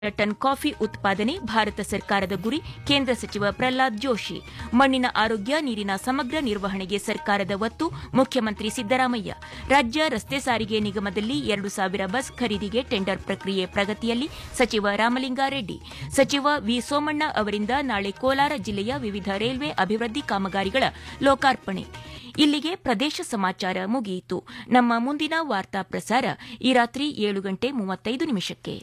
Ton coffee ಉತ್ಪಾದನೆ ಭಾರತ ಸರ್ಕಾರದ ಗುರಿ ಕೇಂದ್ರ ಸಚಿವ ಪ್ರಹ್ಲಾದ್ ಜೋಶಿ ಮಣ್ಣಿನ ಆರೋಗ್ಯ ನೀರಿನ ಸಮಗ್ರ ನಿರ್ವಹಣೆಗೆ ಸರ್ಕಾರದ ಒತ್ತು ಮುಖ್ಯಮಂತ್ರಿ ಸಿದ್ದರಾಮಯ್ಯ ರಾಜ್ಯ ರಸ್ತೆ ಸಾರಿಗೆ ನಿಗಮದಲ್ಲಿ ಎರಡು ಸಾವಿರ ಬಸ್ ಖರೀದಿಗೆ ಟೆಂಡರ್ ಪ್ರಕ್ರಿಯೆ ಪ್ರಗತಿಯಲ್ಲಿ ಸಚಿವ ರಾಮಲಿಂಗಾರೆಡ್ಡಿ ಸಚಿವ ವಿ ಸೋಮಣ್ಣ ಅವರಿಂದ ನಾಳೆ ಕೋಲಾರ ಜಿಲ್ಲೆಯ ವಿವಿಧ ರೈಲ್ವೆ ಅಭಿವೃದ್ಧಿ ಕಾಮಗಾರಿಗಳ ಲೋಕಾರ್ಪಣೆ ಇಲ್ಲಿಗೆ ಪ್ರದೇಶ ಸಮಾಚಾರ ಮುಗಿಯಿತು ನಮ್ಮ ಮುಂದಿನ ವಾರ್ತಾ ಪ್ರಸಾರ ಈ ರಾತ್ರಿ ಏಳು ಗಂಟೆ ಮೂವತ್ತೈದು ನಿಮಿಷಕ್ಕೆ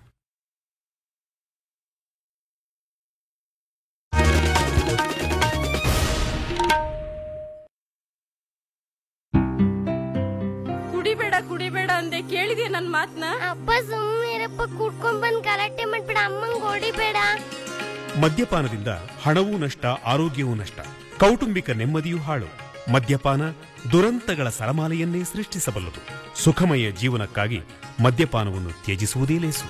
ಕುಡಿಬೇಡ ಕುಡಿಬೇಡ ಅಂದೆ ಕೇಳಿದೆ ನನ್ ಮಾತ್ನ ಅಪ್ಪ ಸುಮ್ಮನಿರಪ್ಪ ಕುಡ್ಕೊಂಡ್ ಬಂದ್ ಗಲಾಟೆ ಮಾಡ್ಬೇಡ ಅಮ್ಮಂಗ್ ಹೊಡಿಬೇಡ ಮದ್ಯಪಾನದಿಂದ ಹಣವೂ ನಷ್ಟ ಆರೋಗ್ಯವೂ ನಷ್ಟ ಕೌಟುಂಬಿಕ ನೆಮ್ಮದಿಯೂ ಹಾಳು ಮದ್ಯಪಾನ ದುರಂತಗಳ ಸರಮಾಲೆಯನ್ನೇ ಸೃಷ್ಟಿಸಬಲ್ಲದು ಸುಖಮಯ ಜೀವನಕ್ಕಾಗಿ ಮದ್ಯಪಾನವನ್ನು ತ್ಯಜಿಸುವುದೇ ಲೇಸು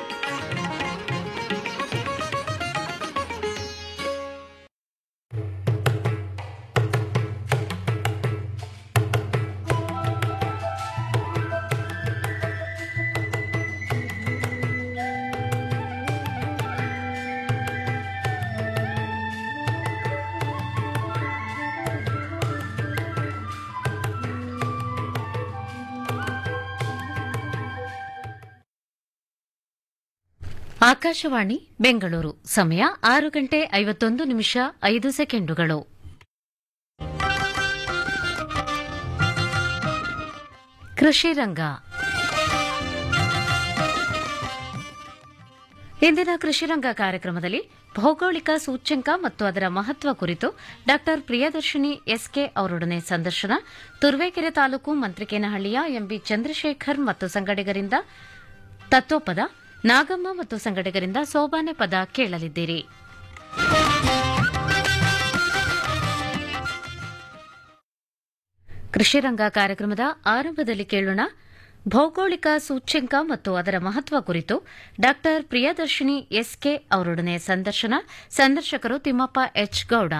ಆಕಾಶವಾಣಿ ಬೆಂಗಳೂರು ಸಮಯ ಆರು ಗಂಟೆ ಐವತ್ತೊಂದು ನಿಮಿಷ ಐದು ಸೆಕೆಂಡುಗಳು ಕೃಷಿ ರಂಗ ಇಂದಿನ ಕೃಷಿ ರಂಗ ಕಾರ್ಯಕ್ರಮದಲ್ಲಿ ಭೌಗೋಳಿಕ ಸೂಚ್ಯಂಕ ಮತ್ತು ಅದರ ಮಹತ್ವ ಕುರಿತು ಡಾ ಪ್ರಿಯದರ್ಶಿನಿ ಎಸ್ಕೆ ಅವರೊಡನೆ ಸಂದರ್ಶನ ತುರುವೇಕೆರೆ ತಾಲೂಕು ಮಂತ್ರಿಕೇನಹಳ್ಳಿಯ ಎಂಬಿ ಚಂದ್ರಶೇಖರ್ ಮತ್ತು ಸಂಗಡಿಗರಿಂದ ತತ್ವಪದ ನಾಗಮ್ಮ ಮತ್ತು ಸಂಗಡಿಗರಿಂದ ಸೋಬಾನೆ ಪದ ಕೇಳಲಿದ್ದೀರಿ ಕೃಷಿರಂಗ ಕಾರ್ಯಕ್ರಮದ ಆರಂಭದಲ್ಲಿ ಕೇಳೋಣ ಭೌಗೋಳಿಕ ಸೂಚ್ಯಂಕ ಮತ್ತು ಅದರ ಮಹತ್ವ ಕುರಿತು ಡಾ ಪ್ರಿಯದರ್ಶಿನಿ ಎಸ್ಕೆ ಅವರೊಡನೆ ಸಂದರ್ಶನ ಸಂದರ್ಶಕರು ತಿಮ್ಮಪ್ಪ ಎಚ್ ಗೌಡ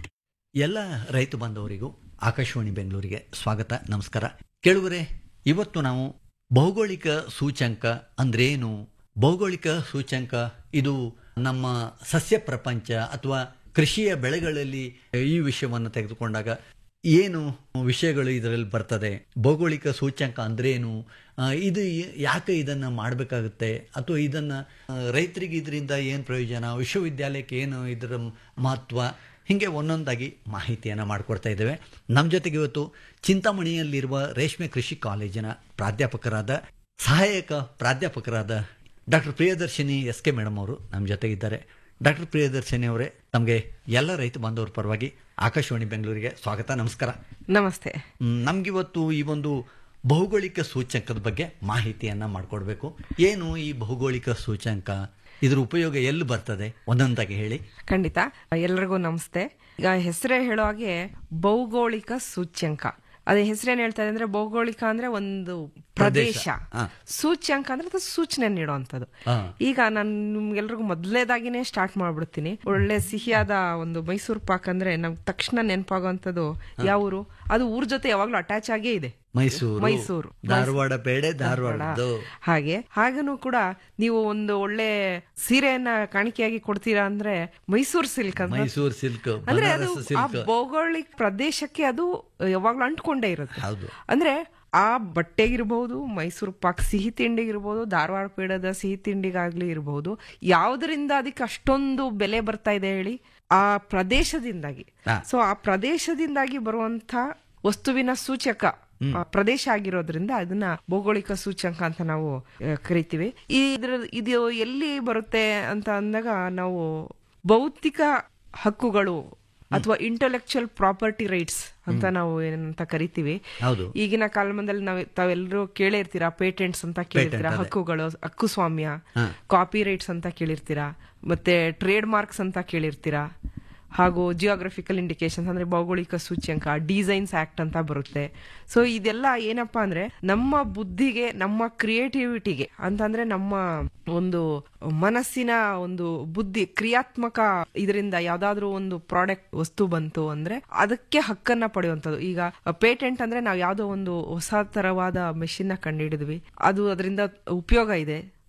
ಎಲ್ಲ ರೈತ ಬಾಂಧವರಿಗೂ ಆಕಾಶವಾಣಿ ಬೆಂಗಳೂರಿಗೆ ಸ್ವಾಗತ ನಮಸ್ಕಾರ ಕೇಳುವರೆ ಇವತ್ತು ನಾವು ಭೌಗೋಳಿಕ ಸೂಚ್ಯಂಕ ಅಂದ್ರೇನು ಭೌಗೋಳಿಕ ಸೂಚ್ಯಂಕ ಇದು ನಮ್ಮ ಸಸ್ಯ ಪ್ರಪಂಚ ಅಥವಾ ಕೃಷಿಯ ಬೆಳೆಗಳಲ್ಲಿ ಈ ವಿಷಯವನ್ನು ತೆಗೆದುಕೊಂಡಾಗ ಏನು ವಿಷಯಗಳು ಇದರಲ್ಲಿ ಬರ್ತದೆ ಭೌಗೋಳಿಕ ಸೂಚ್ಯಂಕ ಅಂದ್ರೇನು ಆ, ಇದು ಯಾಕೆ ಇದನ್ನು ಮಾಡಬೇಕಾಗುತ್ತೆ ಅಥವಾ ಇದನ್ನು ರೈತರಿಗೆ ಇದರಿಂದ ಏನು ಪ್ರಯೋಜನ ವಿಶ್ವವಿದ್ಯಾಲಯಕ್ಕೆ ಏನು ಇದರ ಮಹತ್ವ ಹೀಗೆ ಒಂದೊಂದಾಗಿ ಮಾಹಿತಿಯನ್ನು ಮಾಡಿಕೊಡ್ತಾ ಇದ್ದೇವೆ ನಮ್ಮ ಜೊತೆಗೆ ಇವತ್ತು ಚಿಂತಾಮಣಿಯಲ್ಲಿರುವ ರೇಷ್ಮೆ ಕೃಷಿ ಕಾಲೇಜಿನ ಪ್ರಾಧ್ಯಾಪಕರಾದ ಸಹಾಯಕ ಪ್ರಾಧ್ಯಾಪಕರಾದ doctor Priyadarshini S K madam ಅವರು ನಮ್ಮ ಜೊತೆಗಿದ್ದಾರೆ ಡಾಕ್ಟರ್ ಪ್ರಿಯದರ್ಶಿನಿ ಅವರೇ ತಮಗೆ ಎಲ್ಲ ರೈತ ಬಾಂಧವರ ಪರವಾಗಿ ಆಕಾಶವಾಣಿ ಬೆಂಗಳೂರಿಗೆ ಸ್ವಾಗತ ನಮಸ್ಕಾರ ನಮಸ್ತೆ ಮ್, ನಮ್ಗಿವತ್ತು ಈ ಒಂದು ಭೌಗೋಳಿಕ ಸೂಚ್ಯಂಕದ ಬಗ್ಗೆ ಮಾಹಿತಿಯನ್ನ ಮಾಡಿಕೊಡ್ಬೇಕು ಏನು ಈ ಭೌಗೋಳಿಕ ಸೂಚ್ಯಂಕ ಇದ್ರ ಉಪಯೋಗ ಎಲ್ಲಿ ಬರ್ತದೆ ಒಂದೊಂದಾಗಿ ಹೇಳಿ ಖಂಡಿತ ಎಲ್ರಿಗೂ ನಮಸ್ತೆ ಈಗ ಹೆಸರೇ ಹೇಳೋ ಹಾಗೆ ಭೌಗೋಳಿಕ ಸೂಚ್ಯಂಕ ಅದೇ ಹೆಸರೇನ್ ಹೇಳ್ತಾ ಇದೆ ಅಂದ್ರೆ ಭೌಗೋಳಿಕ ಅಂದ್ರೆ ಒಂದು ಪ್ರದೇಶ ಹಾ. ಸೂಚ್ಯಂಕ ಅಂದ್ರೆ ಅದು ಸೂಚನೆ ನೀಡುವಂಥದ್ದು ಹಾ. ಈಗ ನಾನು ನಿಮ್ಗೆಲ್ರಿಗೂ ಮೊದಲೇದಾಗಿನೇ ಸ್ಟಾರ್ಟ್ ಮಾಡ್ಬಿಡ್ತೀನಿ ಒಳ್ಳೆ ಸಿಹಿಯಾದ ಒಂದು ಮೈಸೂರು ಪಾಕ್ ಅಂದ್ರೆ ನಮ್ಗೆ ತಕ್ಷಣ ನೆನಪಾಗುವಂಥದ್ದು ಯಾವ ಊರು ಅದು ಊರ್ ಜೊತೆ ಯಾವಾಗ್ಲೂ ಅಟ್ಯಾಚ್ ಆಗೇ ಇದೆ ಮೈಸೂರು ಮೈಸೂರು ಧಾರವಾಡ ಬೇಡೆ ಧಾರವಾಡದ್ದು ಹಾಗೆ ಹಾಗೇನೂ ಕೂಡ ನೀವು ಒಂದು ಒಳ್ಳೆ ಸೀರೆಯನ್ನ ಕಾಣಿಕೆಯಾಗಿ ಕೊಡ್ತೀರಾ ಅಂದ್ರೆ ಮೈಸೂರು ಸಿಲ್ಕ್ ಅಂತ ಮೈಸೂರು ಸಿಲ್ಕ್ ಅಂದ್ರೆ ಅದು ಬನಾರಸ್ ಆ ಸಿಲ್ಕ್ ಭೌಗೋಳಿಕ ಪ್ರದೇಶಕ್ಕೆ ಅದು ಯಾವಾಗ್ಲೂ ಅಂಟ್ಕೊಂಡೇ ಇರುತ್ತೆ ಹೌದು ಅಂದ್ರೆ ಆ ಬಟ್ಟೆಗಿರ್ಬಹುದು ಮೈಸೂರು ಪಾಕ್ ಸಿಹಿ ತಿಂಡಿಗಿರ್ಬೋದು ಧಾರವಾಡ ಪೇಡದ ಸಿಹಿ ತಿಂಡಿಗಾಗ್ಲಿ ಇರಬಹುದು ಯಾವ್ದರಿಂದ ಅದಕ್ಕೆ ಅಷ್ಟೊಂದು ಬೆಲೆ ಬರ್ತಾ ಇದೆ ಹೇಳಿ ಆ ಪ್ರದೇಶದಿಂದಾಗಿ ಹಾ. ಸೊ ಆ ಪ್ರದೇಶದಿಂದಾಗಿ ಬರುವಂತ ವಸ್ತುವಿನ ಸೂಚಕ ಆ ಪ್ರದೇಶ ಆಗಿರೋದ್ರಿಂದ ಅದನ್ನ ಭೌಗೋಳಿಕ ಸೂಚ್ಯಂಕ ಅಂತ ನಾವು ಆ, ಕರಿತೀವಿ ಈ ಇದ್ರ ಇದು ಎಲ್ಲಿ ಬರುತ್ತೆ ಅಂತ ಅಂದಾಗ ನಾವು ಭೌತಿಕ ಹಕ್ಕುಗಳು ಅಥವಾ ಇಂಟೆಲೆಕ್ಚುಯಲ್ ಪ್ರಾಪರ್ಟಿ ರೈಟ್ಸ್ ಅಂತ ನಾವು ಏನಂತ ಕರಿತೀವಿ ಹೌದು ಈಗಿನ ಕಾಲಮಾನದಲ್ಲಿ ನಾವು ತಾವೆಲ್ಲರೂ ಕೇಳೇ ಇರ್ತೀರಾ ಪೇಟೆಂಟ್ಸ್ ಅಂತ ಕೇಳಿರ್ತೀರಾ ಅದೇ. ಹಕ್ಕುಗಳು ಹಕ್ಕು ಸ್ವಾಮ್ಯ ಹಾ. ಕಾಪಿ ರೈಟ್ಸ್ ಅಂತ ಕೇಳಿರ್ತೀರಾ ಮತ್ತೆ ಟ್ರೇಡ್ ಮಾರ್ಕ್ಸ್ ಅಂತ ಕೇಳಿರ್ತೀರಾ ಹಾಗೂ ಜಿಯೋಗ್ರಫಿಕಲ್ ಇಂಡಿಕೇಶನ್ಸ್ ಅಂದ್ರೆ ಭೌಗೋಳಿಕ ಸೂಚ್ಯಂಕ ಡಿಸೈನ್ಸ್ ಆಕ್ಟ್ ಅಂತ ಬರುತ್ತೆ ಸೊ ಇದೆಲ್ಲ ಏನಪ್ಪಾ ಅಂದ್ರೆ ನಮ್ಮ ಬುದ್ಧಿಗೆ ನಮ್ಮ ಕ್ರಿಯೇಟಿವಿಟಿಗೆ ಅಂತಂದ್ರೆ ನಮ್ಮ ಒಂದು ಮನಸ್ಸಿನ ಒಂದು ಬುದ್ಧಿ ಕ್ರಿಯಾತ್ಮಕ ಇದರಿಂದ ಯಾವ್ದಾದ್ರು ಒಂದು ಪ್ರಾಡಕ್ಟ್ ವಸ್ತು ಬಂತು ಅಂದ್ರೆ ಅದಕ್ಕೆ ಹಕ್ಕನ್ನ ಪಡೆಯುವಂಥದ್ದು ಈಗ ಪೇಟೆಂಟ್ ಅಂದ್ರೆ ನಾವು ಯಾವ್ದೋ ಒಂದು ಹೊಸ ತರವಾದ ಮೆಷಿನ್ ನ ಕಂಡುಹಿಡಿದ್ವಿ ಅದು ಅದರಿಂದ ಉಪಯೋಗ ಇದೆ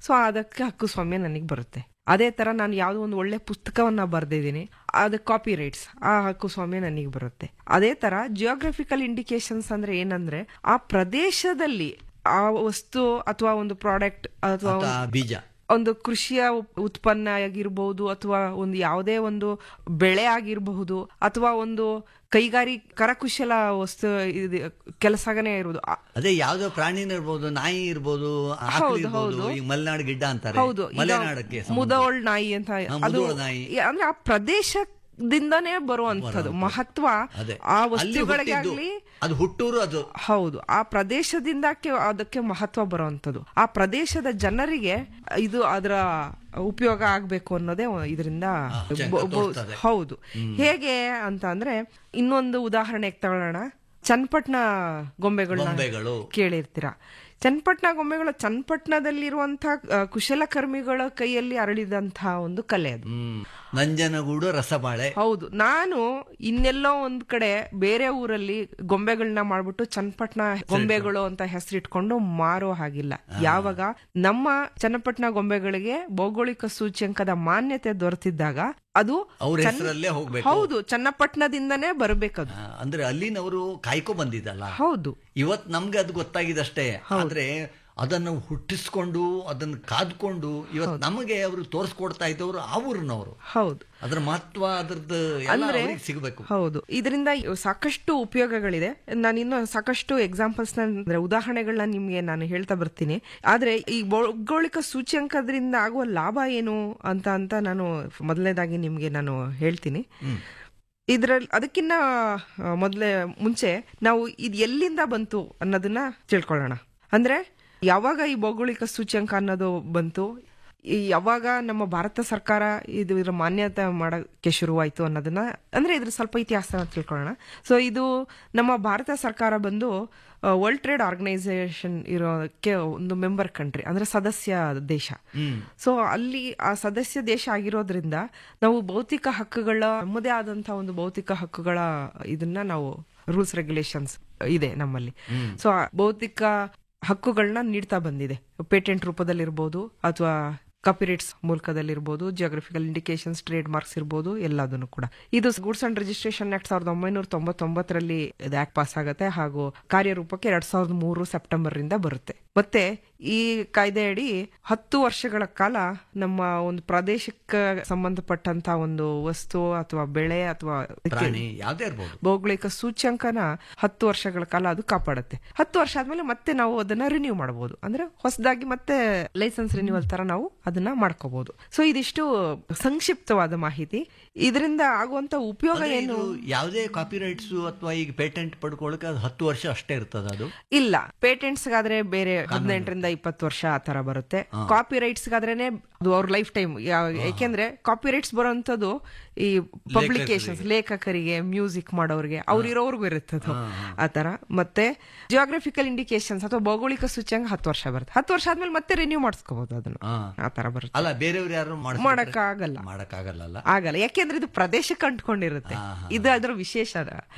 ಸೊ ಅದಕ್ಕೆ ಹಕ್ಕುಸ್ವಾಮ್ಯ ನನಗೆ ಬರುತ್ತೆ ಅದೇ ತರ ನಾನು ಯಾವುದೋ ಒಂದು ಒಳ್ಳೆ ಪುಸ್ತಕವನ್ನ ಬರ್ದಿದ್ದೀನಿ ಅದಕ್ಕೆ ಕಾಪಿ ರೈಟ್ಸ್ ಆ ಹಕ್ಕುಸ್ವಾಮ್ಯ ನನಗೆ ಬರುತ್ತೆ ಅದೇ ತರ ಜಿಯೋಗ್ರಫಿಕಲ್ ಇಂಡಿಕೇಶನ್ಸ್ ಅಂದ್ರೆ ಏನಂದ್ರೆ ಆ ಪ್ರದೇಶದಲ್ಲಿ ಆ ವಸ್ತು ಅಥವಾ ಒಂದು ಪ್ರಾಡಕ್ಟ್ ಅಥವಾ ಅಥವಾ ಬೀಜ ಒಂದು ಕೃಷಿಯ ಉಪ್- ಉತ್ಪನ್ನ ಆಗಿರ್ಬಹುದು ಅಥವಾ ಒಂದು ಯಾವುದೇ ಒಂದು ಬೆಳೆ ಆಗಿರಬಹುದು ಅಥವಾ ಒಂದು ಕೈಗಾರಿ ಕರಕುಶಲ ವಸ್ತು ಇದು ಕೆಲಸಗನೇ ಇರುವುದು ಆ- ಅದೇ ಯಾವ್ದೋ ಪ್ರಾಣಿನ ಇರ್ಬೋದು ನಾಯಿ ಇರ್ಬೋದು ಆಕಳು ಹೌದು, ಇರ್ಬೋದು ಹೌದು. ಈ ಮಲೆನಾಡು ಗಿಡ್ಡ ಅಂತಾರೆ ಹೌದು ಈಗ ಮಲೆನಾಡಕ್ಕೆ ಸಂಬಂಧ- ಮುದೋಳ್ ನಾಯಿ ಅಂತ ಹಾ, ಅದು ಮುದೋಳ್ ನಾಯಿ. ಅಂದ್ರೆ ಆ ಪ್ರದೇಶದಿಂದನೇ ಬರುವಂತದ್ದು ಮಹತ್ವ ಅದೇ ಆ ಅಲ್ಲಿ ವಸ್ತುಗಳಿಗೆ ಹುಟ್ಟಿದ್ದು, ಆಗ್ಲಿ ಅದು ಹುಟ್ಟೂರು ಅದು ಹೌದು ಆ ಪ್ರದೇಶದಿಂದಕ್ಕೆ ಅದಕ್ಕೆ ಮಹತ್ವ ಬರುವಂತದ್ದು ಆ ಪ್ರದೇಶದ ಜನರಿಗೆ ಇದು ಅದರ ಉಪಯೋಗ ಆಗ್ಬೇಕು ಅನ್ನೋದೇ ಇದರಿಂದ ಚಂದ ಬೊ- ಬೊ- ತೋರ್ತದೆ. ಹೌದು ಹೇಗೆ ಅಂತ ಅಂದ್ರೆ ಇನ್ನೊಂದು ಉದಾಹರಣೆ ತಗೊಳ್ಳೋಣ ಚನ್ನಪಟ್ಟಣ ಗೊಂಬೆಗಳನ್ನ ಗೊಂಬೆಗಳು ಕೇಳಿರ್ತೀರ ಚನ್ನಪಟ್ಟಣ ಗೊಂಬೆಗಳು ಚನ್ನಪಟ್ಟಣದಲ್ಲಿರುವಂತಹ ಆ, ಕುಶಲಕರ್ಮಿಗಳ ಕೈಯಲ್ಲಿ ಅರಳಿದಂತಹ ಒಂದು ಕಲೆ ಅದು ಹ್ಮ್ ನಂಜನಗೂಡು ರಸಬಾಳೆ ಹೌದು ನಾನು ಇನ್ನೆಲ್ಲೋ ಒಂದ್ ಕಡೆ ಬೇರೆ ಊರಲ್ಲಿ ಗೊಂಬೆಗಳನ್ನ ಮಾಡ್ಬಿಟ್ಟು ಚನ್ನಪಟ್ಟಣ ಗೊಂಬೆಗಳು ಅಂತ ಹೆಸರಿಟ್ಕೊಂಡು ಮಾರೋ ಹಾಗಿಲ್ಲ ಯಾವಾಗ ನಮ್ಮ ಚನ್ನಪಟ್ಟಣ ಗೊಂಬೆಗಳಿಗೆ ಭೌಗೋಳಿಕ ಸೂಚ್ಯಂಕದ ಮಾನ್ಯತೆ ದೊರೆತಿದ್ದಾಗ ಅದು ಅವ್ರ ಚನ್ನ- ಹೆಸರಲ್ಲೇ ಹೋಗ್ಬೇಕು ಹೌದು ಚನ್ನಪಟ್ಟಣದಿಂದನೇ ಬರಬೇಕದು ಆ, ಅಂದ್ರೆ ಅಲ್ಲಿನವರು ಕಾಯ್ಕೊ ಬಂದಿದ್ದಲ್ಲ ಹೌದು ಇವತ್ ನಮ್ಗೆ ಅದು ಗೊತ್ತಾಗಿದಷ್ಟೇ ಆದ್ರೆ ಅದನ್ನು ಹುಟ್ಟಿಸ್ಕೊಂಡು ಅದನ್ನು ಕಾದ್ಕೊಂಡು ಇವತ್ ನಮಗೆ ಅವರು ತೋರಿಸ್ಕೊಡ್ತಾ ಇದ್ದವರು ಆ ಊರಿನವರು ಹೌದು ಅದ್ರ ಮಹತ್ವ ಅದ್ರದ್ದು ಎಲ್ಲ ಅಂದ್ರೆ ಅವ್ರಿಗೆ ಸಿಗಬೇಕು ಹೌದು ಇದರಿಂದ ಸಾಕಷ್ಟು ಉಪಯೋಗಗಳಿದೆ ನಾನು ಇನ್ನು ಸಾಕಷ್ಟು ಎಕ್ಸಾಂಪಲ್ಸ್ ಅಂದ್ರೆ ಉದಾಹರಣೆಗಳನ್ನ ನಿಮ್ಗೆ ನಾನು ಹೇಳ್ತಾ ಬರ್ತೀನಿ ಆದ್ರೆ ಈ ಭೌಗೋಳಿಕ ಸೂಚ್ಯಂಕದ್ರಿಂದ ಆಗುವ ಲಾಭ ಏನು ಅಂತ ಅಂತ ನಾನು ಮೊದಲನೇದಾಗಿ ನಿಮ್ಗೆ ನಾನು ಹೇಳ್ತೀನಿ ಇದ್ರಲ್ಲಿ ಅದಕ್ಕಿಂತ ಆ, ಮೊದಲೇ ಮುಂಚೆ ನಾವು ಇದು ಎಲ್ಲಿಂದ ಬಂತು ಅನ್ನೋದನ್ನ ತಿಳ್ಕೊಳ್ಳೋಣ ಅಂದ್ರೆ ಯಾವಾಗ ಈ ಭೌಗೋಳಿಕ ಸೂಚ್ಯಂಕ ಅನ್ನೋದು ಬಂತು ಈ ಯಾವಾಗ ನಮ್ಮ ಭಾರತ ಸರ್ಕಾರ ಇದು ಇದ್ರ ಮಾನ್ಯತೆ ಮಾಡಕ್ಕೆ ಶುರುವಾಯ್ತು ಅನ್ನೋದನ್ನ ಅಂದ್ರೆ ಇದ್ರ ಸ್ವಲ್ಪ ಇತಿಹಾಸ ತಿಳ್ಕೊಳ್ಳೋಣ ಸೊ ಇದು ನಮ್ಮ ಭಾರತ ಸರ್ಕಾರ ಬಂದು ವರ್ಲ್ಡ್ ಟ್ರೇಡ್ ಆರ್ಗನೈಸೇಷನ್ ಇರೋಕ್ಕೆ ಒಂದು ಮೆಂಬರ್ ಕಂಟ್ರಿ ಅಂದ್ರೆ ಸದಸ್ಯ ದೇಶ ಸೊ ಅಲ್ಲಿ ಆ ಸದಸ್ಯ ದೇಶ ಆಗಿರೋದ್ರಿಂದ ನಾವು ಭೌತಿಕ ಹಕ್ಕುಗಳ ನಮ್ಮದೇ ಆದಂತಹ ಒಂದು ಭೌತಿಕ ಹಕ್ಕುಗಳ ಇದನ್ನ ನಾವು ರೂಲ್ಸ್ ರೆಗ್ಯುಲೇಷನ್ಸ್ ಇದೆ ನಮ್ಮಲ್ಲಿ ಸೊ ಆ ಭೌತಿಕ ಹಕ್ಕುಗಳನ್ನ ನೀಡ್ತಾ ಬಂದಿದೆ ಪೇಟೆಂಟ್ ರೂಪದಲ್ಲಿರ್ಬೋದು ಅಥವಾ ಕಾಪಿರೈಟ್ಸ್ ಮೂಲಕದಲ್ಲಿರ್ಬೋದು ಜಿಯೋಗ್ರಫಿಕಲ್ ಇಂಡಿಕೇಶನ್ಸ್ ಟ್ರೇಡ್ ಮಾರ್ಕ್ಸ್ ಇರ್ಬೋದು ಎಲ್ಲದನ್ನು ಕೂಡ ಇದು ಗೂಡ್ಸ್ ಅಂಡ್ ರಿಜಿಸ್ಟ್ರೇಷನ್ ಆಕ್ಟ್ ಸಾವಿರದ ಒಂಬೈನೂರ ತೊಂಬತ್ತೊಂಬತ್ತರಲ್ಲಿ ಇದು ಆಕ್ಟ್ ಪಾಸ್ ಆಗುತ್ತೆ ಹಾಗೂ ಕಾರ್ಯರೂಪಕ್ಕೆ ಎರಡ್ ಸಾವಿರದ ಮೂರು ಸೆಪ್ಟೆಂಬರ್ ರಿಂದ ಬರುತ್ತೆ ಮತ್ತೆ ಈ ಕಾಯ್ದೆ ಅಡಿ ಹತ್ತು ವರ್ಷಗಳ ಕಾಲ ನಮ್ಮ ಒಂದು ಪ್ರದೇಶಕ್ಕೆ ಸಂಬಂಧಪಟ್ಟಂತ ಒಂದು ವಸ್ತು ಅಥವಾ ಬೆಳೆ ಅಥವಾ ಪ್ರಾಣಿ ಯಾವ್ದೇ ಇರ್ಬೋದು ಭೌಗೋಳಿಕ ಸೂಚ್ಯಂಕನ ಹತ್ತು ವರ್ಷಗಳ ಕಾಲ ಅದು ಕಾಪಾಡುತ್ತೆ ಹತ್ತು ವರ್ಷ ಆದ್ಮೇಲೆ ಮತ್ತೆ ನಾವು ಅದನ್ನ ರಿನ್ಯೂ ಮಾಡಬಹುದು ಅಂದ್ರೆ ಹೊಸದಾಗಿ ಮತ್ತೆ ಲೈಸೆನ್ಸ್ ರಿನ್ಯೂವಲ್ ತರ ನಾವು ಅದನ್ನ ಮಾಡ್ಕೋಬಹುದು ಸೊ ಇದಿಷ್ಟು ಸಂಕ್ಷಿಪ್ತವಾದ ಮಾಹಿತಿ ಇದರಿಂದ ಆಗುವಂತ ಉಪಯೋಗ ಅಂದ್ರೆ ಏನು ಇದು ಯಾವುದೇ ಕಾಪಿರೈಟ್ಸ್ ಅಥವಾ ಈಗ ಪೇಟೆಂಟ್ ಪಡ್ಕೊಳ್ಳಕ್ಕೆ ಅದು ಹತ್ತು ವರ್ಷ ಅಷ್ಟೇ ಇರ್ತದ ಅದು ಇಲ್ಲ ಪೇಟೆಂಟ್ಸ್ ಗಾದ್ರೆ ಬೇರೆ ಹದಿನೆಂಟರಿಂದ ಇಪ್ಪತ್ತು ವರ್ಷ ಆ ತರ ಬರುತ್ತೆ ಕಾಪಿ ರೈಟ್ಸ್ ಗಾದ್ರೇನೆ ಅದು ಅವ್ರ ಲೈಫ್ ಟೈಮ್ ಯಾಕೆಂದ್ರೆ ಕಾಪಿ ರೈಟ್ಸ್ ಬರೋಂಥದ್ದು ಈ ಪಬ್ಲಿಕೇಶನ್ಸ್ ಲೇಖಕರಿಗೆ ಮ್ಯೂಸಿಕ್ ಮಾಡೋರಿಗೆ ಅವ್ರಿರೋರ್ಗು ಇರುತ್ತದು ಆ ತರ ಮತ್ತೆ ಜಿಯೋಗ್ರಫಿಕಲ್ ಇಂಡಿಕೇಶನ್ಸ್ ಅಥವಾ ಭೌಗೋಳಿಕ ಸೂಚ್ಯಂಕ ಹತ್ತು ವರ್ಷ ಬರುತ್ತೆ ಹತ್ತು ವರ್ಷ ಆದ್ಮೇಲೆ ಮತ್ತೆ ರಿನ್ಯೂ ಮಾಡಿಸ್ಕೋಬಹುದು ಅದನ್ನ ಹಾ. ಆ ತರ ಬರುತ್ತೆ ಅಲ್ಲ ಬೇರೆಯವ್ರು ಯಾರು ಮಾಡಕ್ ಆಗಲ್ಲ ಮಾಡಕ್ಕಾಗಲ್ಲ ಆಗಲ್ಲ ಯಾಕೆಂದ್ರೆ ಇದು ಪ್ರದೇಶಕ್ಕೆ ಅಂಟ್ಕೊಂಡಿರುತ್ತೆ ಇದು ಅದ್ರ ವಿಶೇಷ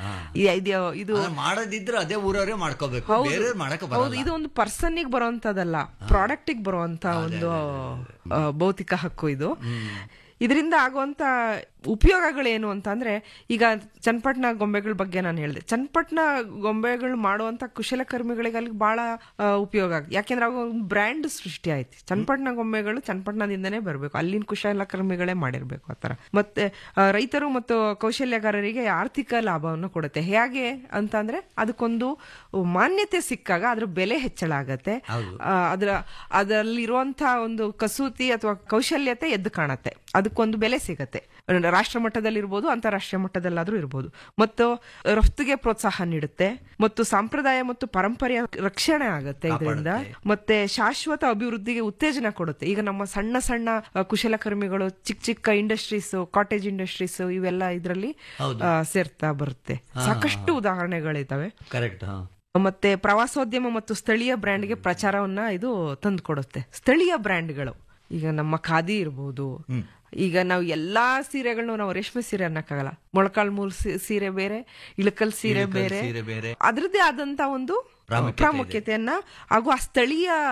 ಇ- ಇದು ಇದು ಅದ್ರ ಮಾಡೋದಿದ್ರೆ ಅದೇ ಊರವರೇ ಮಾಡ್ಕೋಬೇಕು ಹೌದು. ಬೇರೆಯವ್ರು ಮಾಡಕ್ ಹೌದು ಬರಲ್ಲ ಇದು ಒಂದು ಪರ್ಸನ್ ಬರುವಂತದಲ್ಲ ಪ್ರಾಡಕ್ಟ್ ಬರುವಂತ ಒಂದು ಆ, ಭೌತಿಕ ಹಕ್ಕು ಇದು ಇದರಿಂದ ಆಗುವಂತ ಉಪಯೋಗಗಳೇನು ಅಂತ ಅಂದ್ರೆ ಈಗ ಚನ್ನಪಟ್ಟಣ ಗೊಂಬೆಗಳ ಬಗ್ಗೆ ನಾನು ಹೇಳಿದೆ ಚನ್ನಪಟ್ಟಣ ಗೊಂಬೆಗಳು ಮಾಡುವಂತ ಕುಶಲಕರ್ಮಿಗಳಿಗೆ ಅಲ್ಲಿ ಬಹಳ ಆ, ಉಪಯೋಗ ಆಗುತ್ತೆ ಯಾಕೆಂದ್ರೆ ಅವಾಗ ಒಂದು ಬ್ರ್ಯಾಂಡ್ ಸೃಷ್ಟಿ ಆಯ್ತು ಚನ್ನಪಟ್ಟಣ ಗೊಂಬೆಗಳು ಚನ್ನಪಟ್ಟಣದಿಂದನೇ ಬರಬೇಕು ಅಲ್ಲಿನ ಕುಶಲಕರ್ಮಿಗಳೇ ಮಾಡಿರ್ಬೇಕು ಆ ತರ ಮತ್ತೆ ಆ, ರೈತರು ಮತ್ತು ಕೌಶಲ್ಯಗಾರರಿಗೆ ಆರ್ಥಿಕ ಲಾಭವನ್ನು ಕೊಡುತ್ತೆ ಹೇಗೆ ಅಂತ ಅಂದ್ರೆ ಅದಕ್ಕೊಂದು ಮಾನ್ಯತೆ ಸಿಕ್ಕಾಗ ಅದ್ರ ಬೆಲೆ ಹೆಚ್ಚಳ ಆಗತ್ತೆ ಆ, ಅದರ ಅದರಲ್ಲಿರುವಂತಹ ಒಂದು ಕಸೂತಿ ಅಥವಾ ಕೌಶಲ್ಯತೆ ಎದ್ದು ಕಾಣತ್ತೆ ಅದಕ್ಕೊಂದು ಬೆಲೆ ಸಿಗತ್ತೆ ರಾಷ್ಟ್ರ ಮಟ್ಟದಲ್ಲಿರ್ಬೋದು ಅಂತಾರಾಷ್ಟ್ರೀಯ ಮಟ್ಟದಲ್ಲಾದ್ರೂ ಇರ್ಬೋದು ಮತ್ತು ರಫ್ತಿಗೆ ಪ್ರೋತ್ಸಾಹ ನೀಡುತ್ತೆ ಮತ್ತು ಸಂಪ್ರದಾಯ ಮತ್ತು ಪರಂಪರೆಯ ರಕ್ಷಣೆ ಆಗತ್ತೆ ಇದರಿಂದ ಮತ್ತೆ ಶಾಶ್ವತ ಅಭಿವೃದ್ಧಿಗೆ ಉತ್ತೇಜನ ಕೊಡುತ್ತೆ ಈಗ ನಮ್ಮ ಸಣ್ಣ ಸಣ್ಣ ಆ, ಕುಶಲಕರ್ಮಿಗಳು ಚಿಕ್ಕ ಚಿಕ್ಕ ಇಂಡಸ್ಟ್ರೀಸ್ ಕಾಟೇಜ್ ಇಂಡಸ್ಟ್ರೀಸ್ ಇವೆಲ್ಲ ಇದರಲ್ಲಿ ಸೇರ್ತಾ ಬರುತ್ತೆ ಸಾಕಷ್ಟು ಉದಾಹರಣೆಗಳಿದ್ದಾವೆ ಕರೆಕ್ಟ್ ಹಾ ಮತ್ತೆ ಪ್ರವಾಸೋದ್ಯಮ ಮತ್ತು ಸ್ಥಳೀಯ ಬ್ರ್ಯಾಂಡ್ಗೆ ಪ್ರಚಾರವನ್ನ ಇದು ತಂದುಕೊಡುತ್ತೆ ಸ್ಥಳೀಯ ಬ್ರ್ಯಾಂಡ್ಗಳು ಈಗ ನಮ್ಮ ಖಾದಿ ಇರ್ಬೋದು ಈಗ ನಾವು ಎಲ್ಲಾ ಸೀರೆಗಳನ್ನು ನಾವು ರೇಷ್ಮೆ ಸೀರೆ ಅನ್ನಕ್ಕಾಗಲ್ಲ ಮೊಳಕಾಲ್ ಮೂಲ್ ಸೀ- ಸೀರೆ ಬೇರೆ ಇಳಕಲ್ ಸೀರೆ ಬೇರೆ ಸೀರೆ ಬೇರೆ ಅದರದ್ದೇ ಆದಂತ ಒಂದು ಪ್ರಾಮುಖ್ಯತೆ ಪ್ರಾಮುಖ್ಯತೆಯನ್ನ ಹಾಗೂ ಆ ಸ್ಥಳೀಯ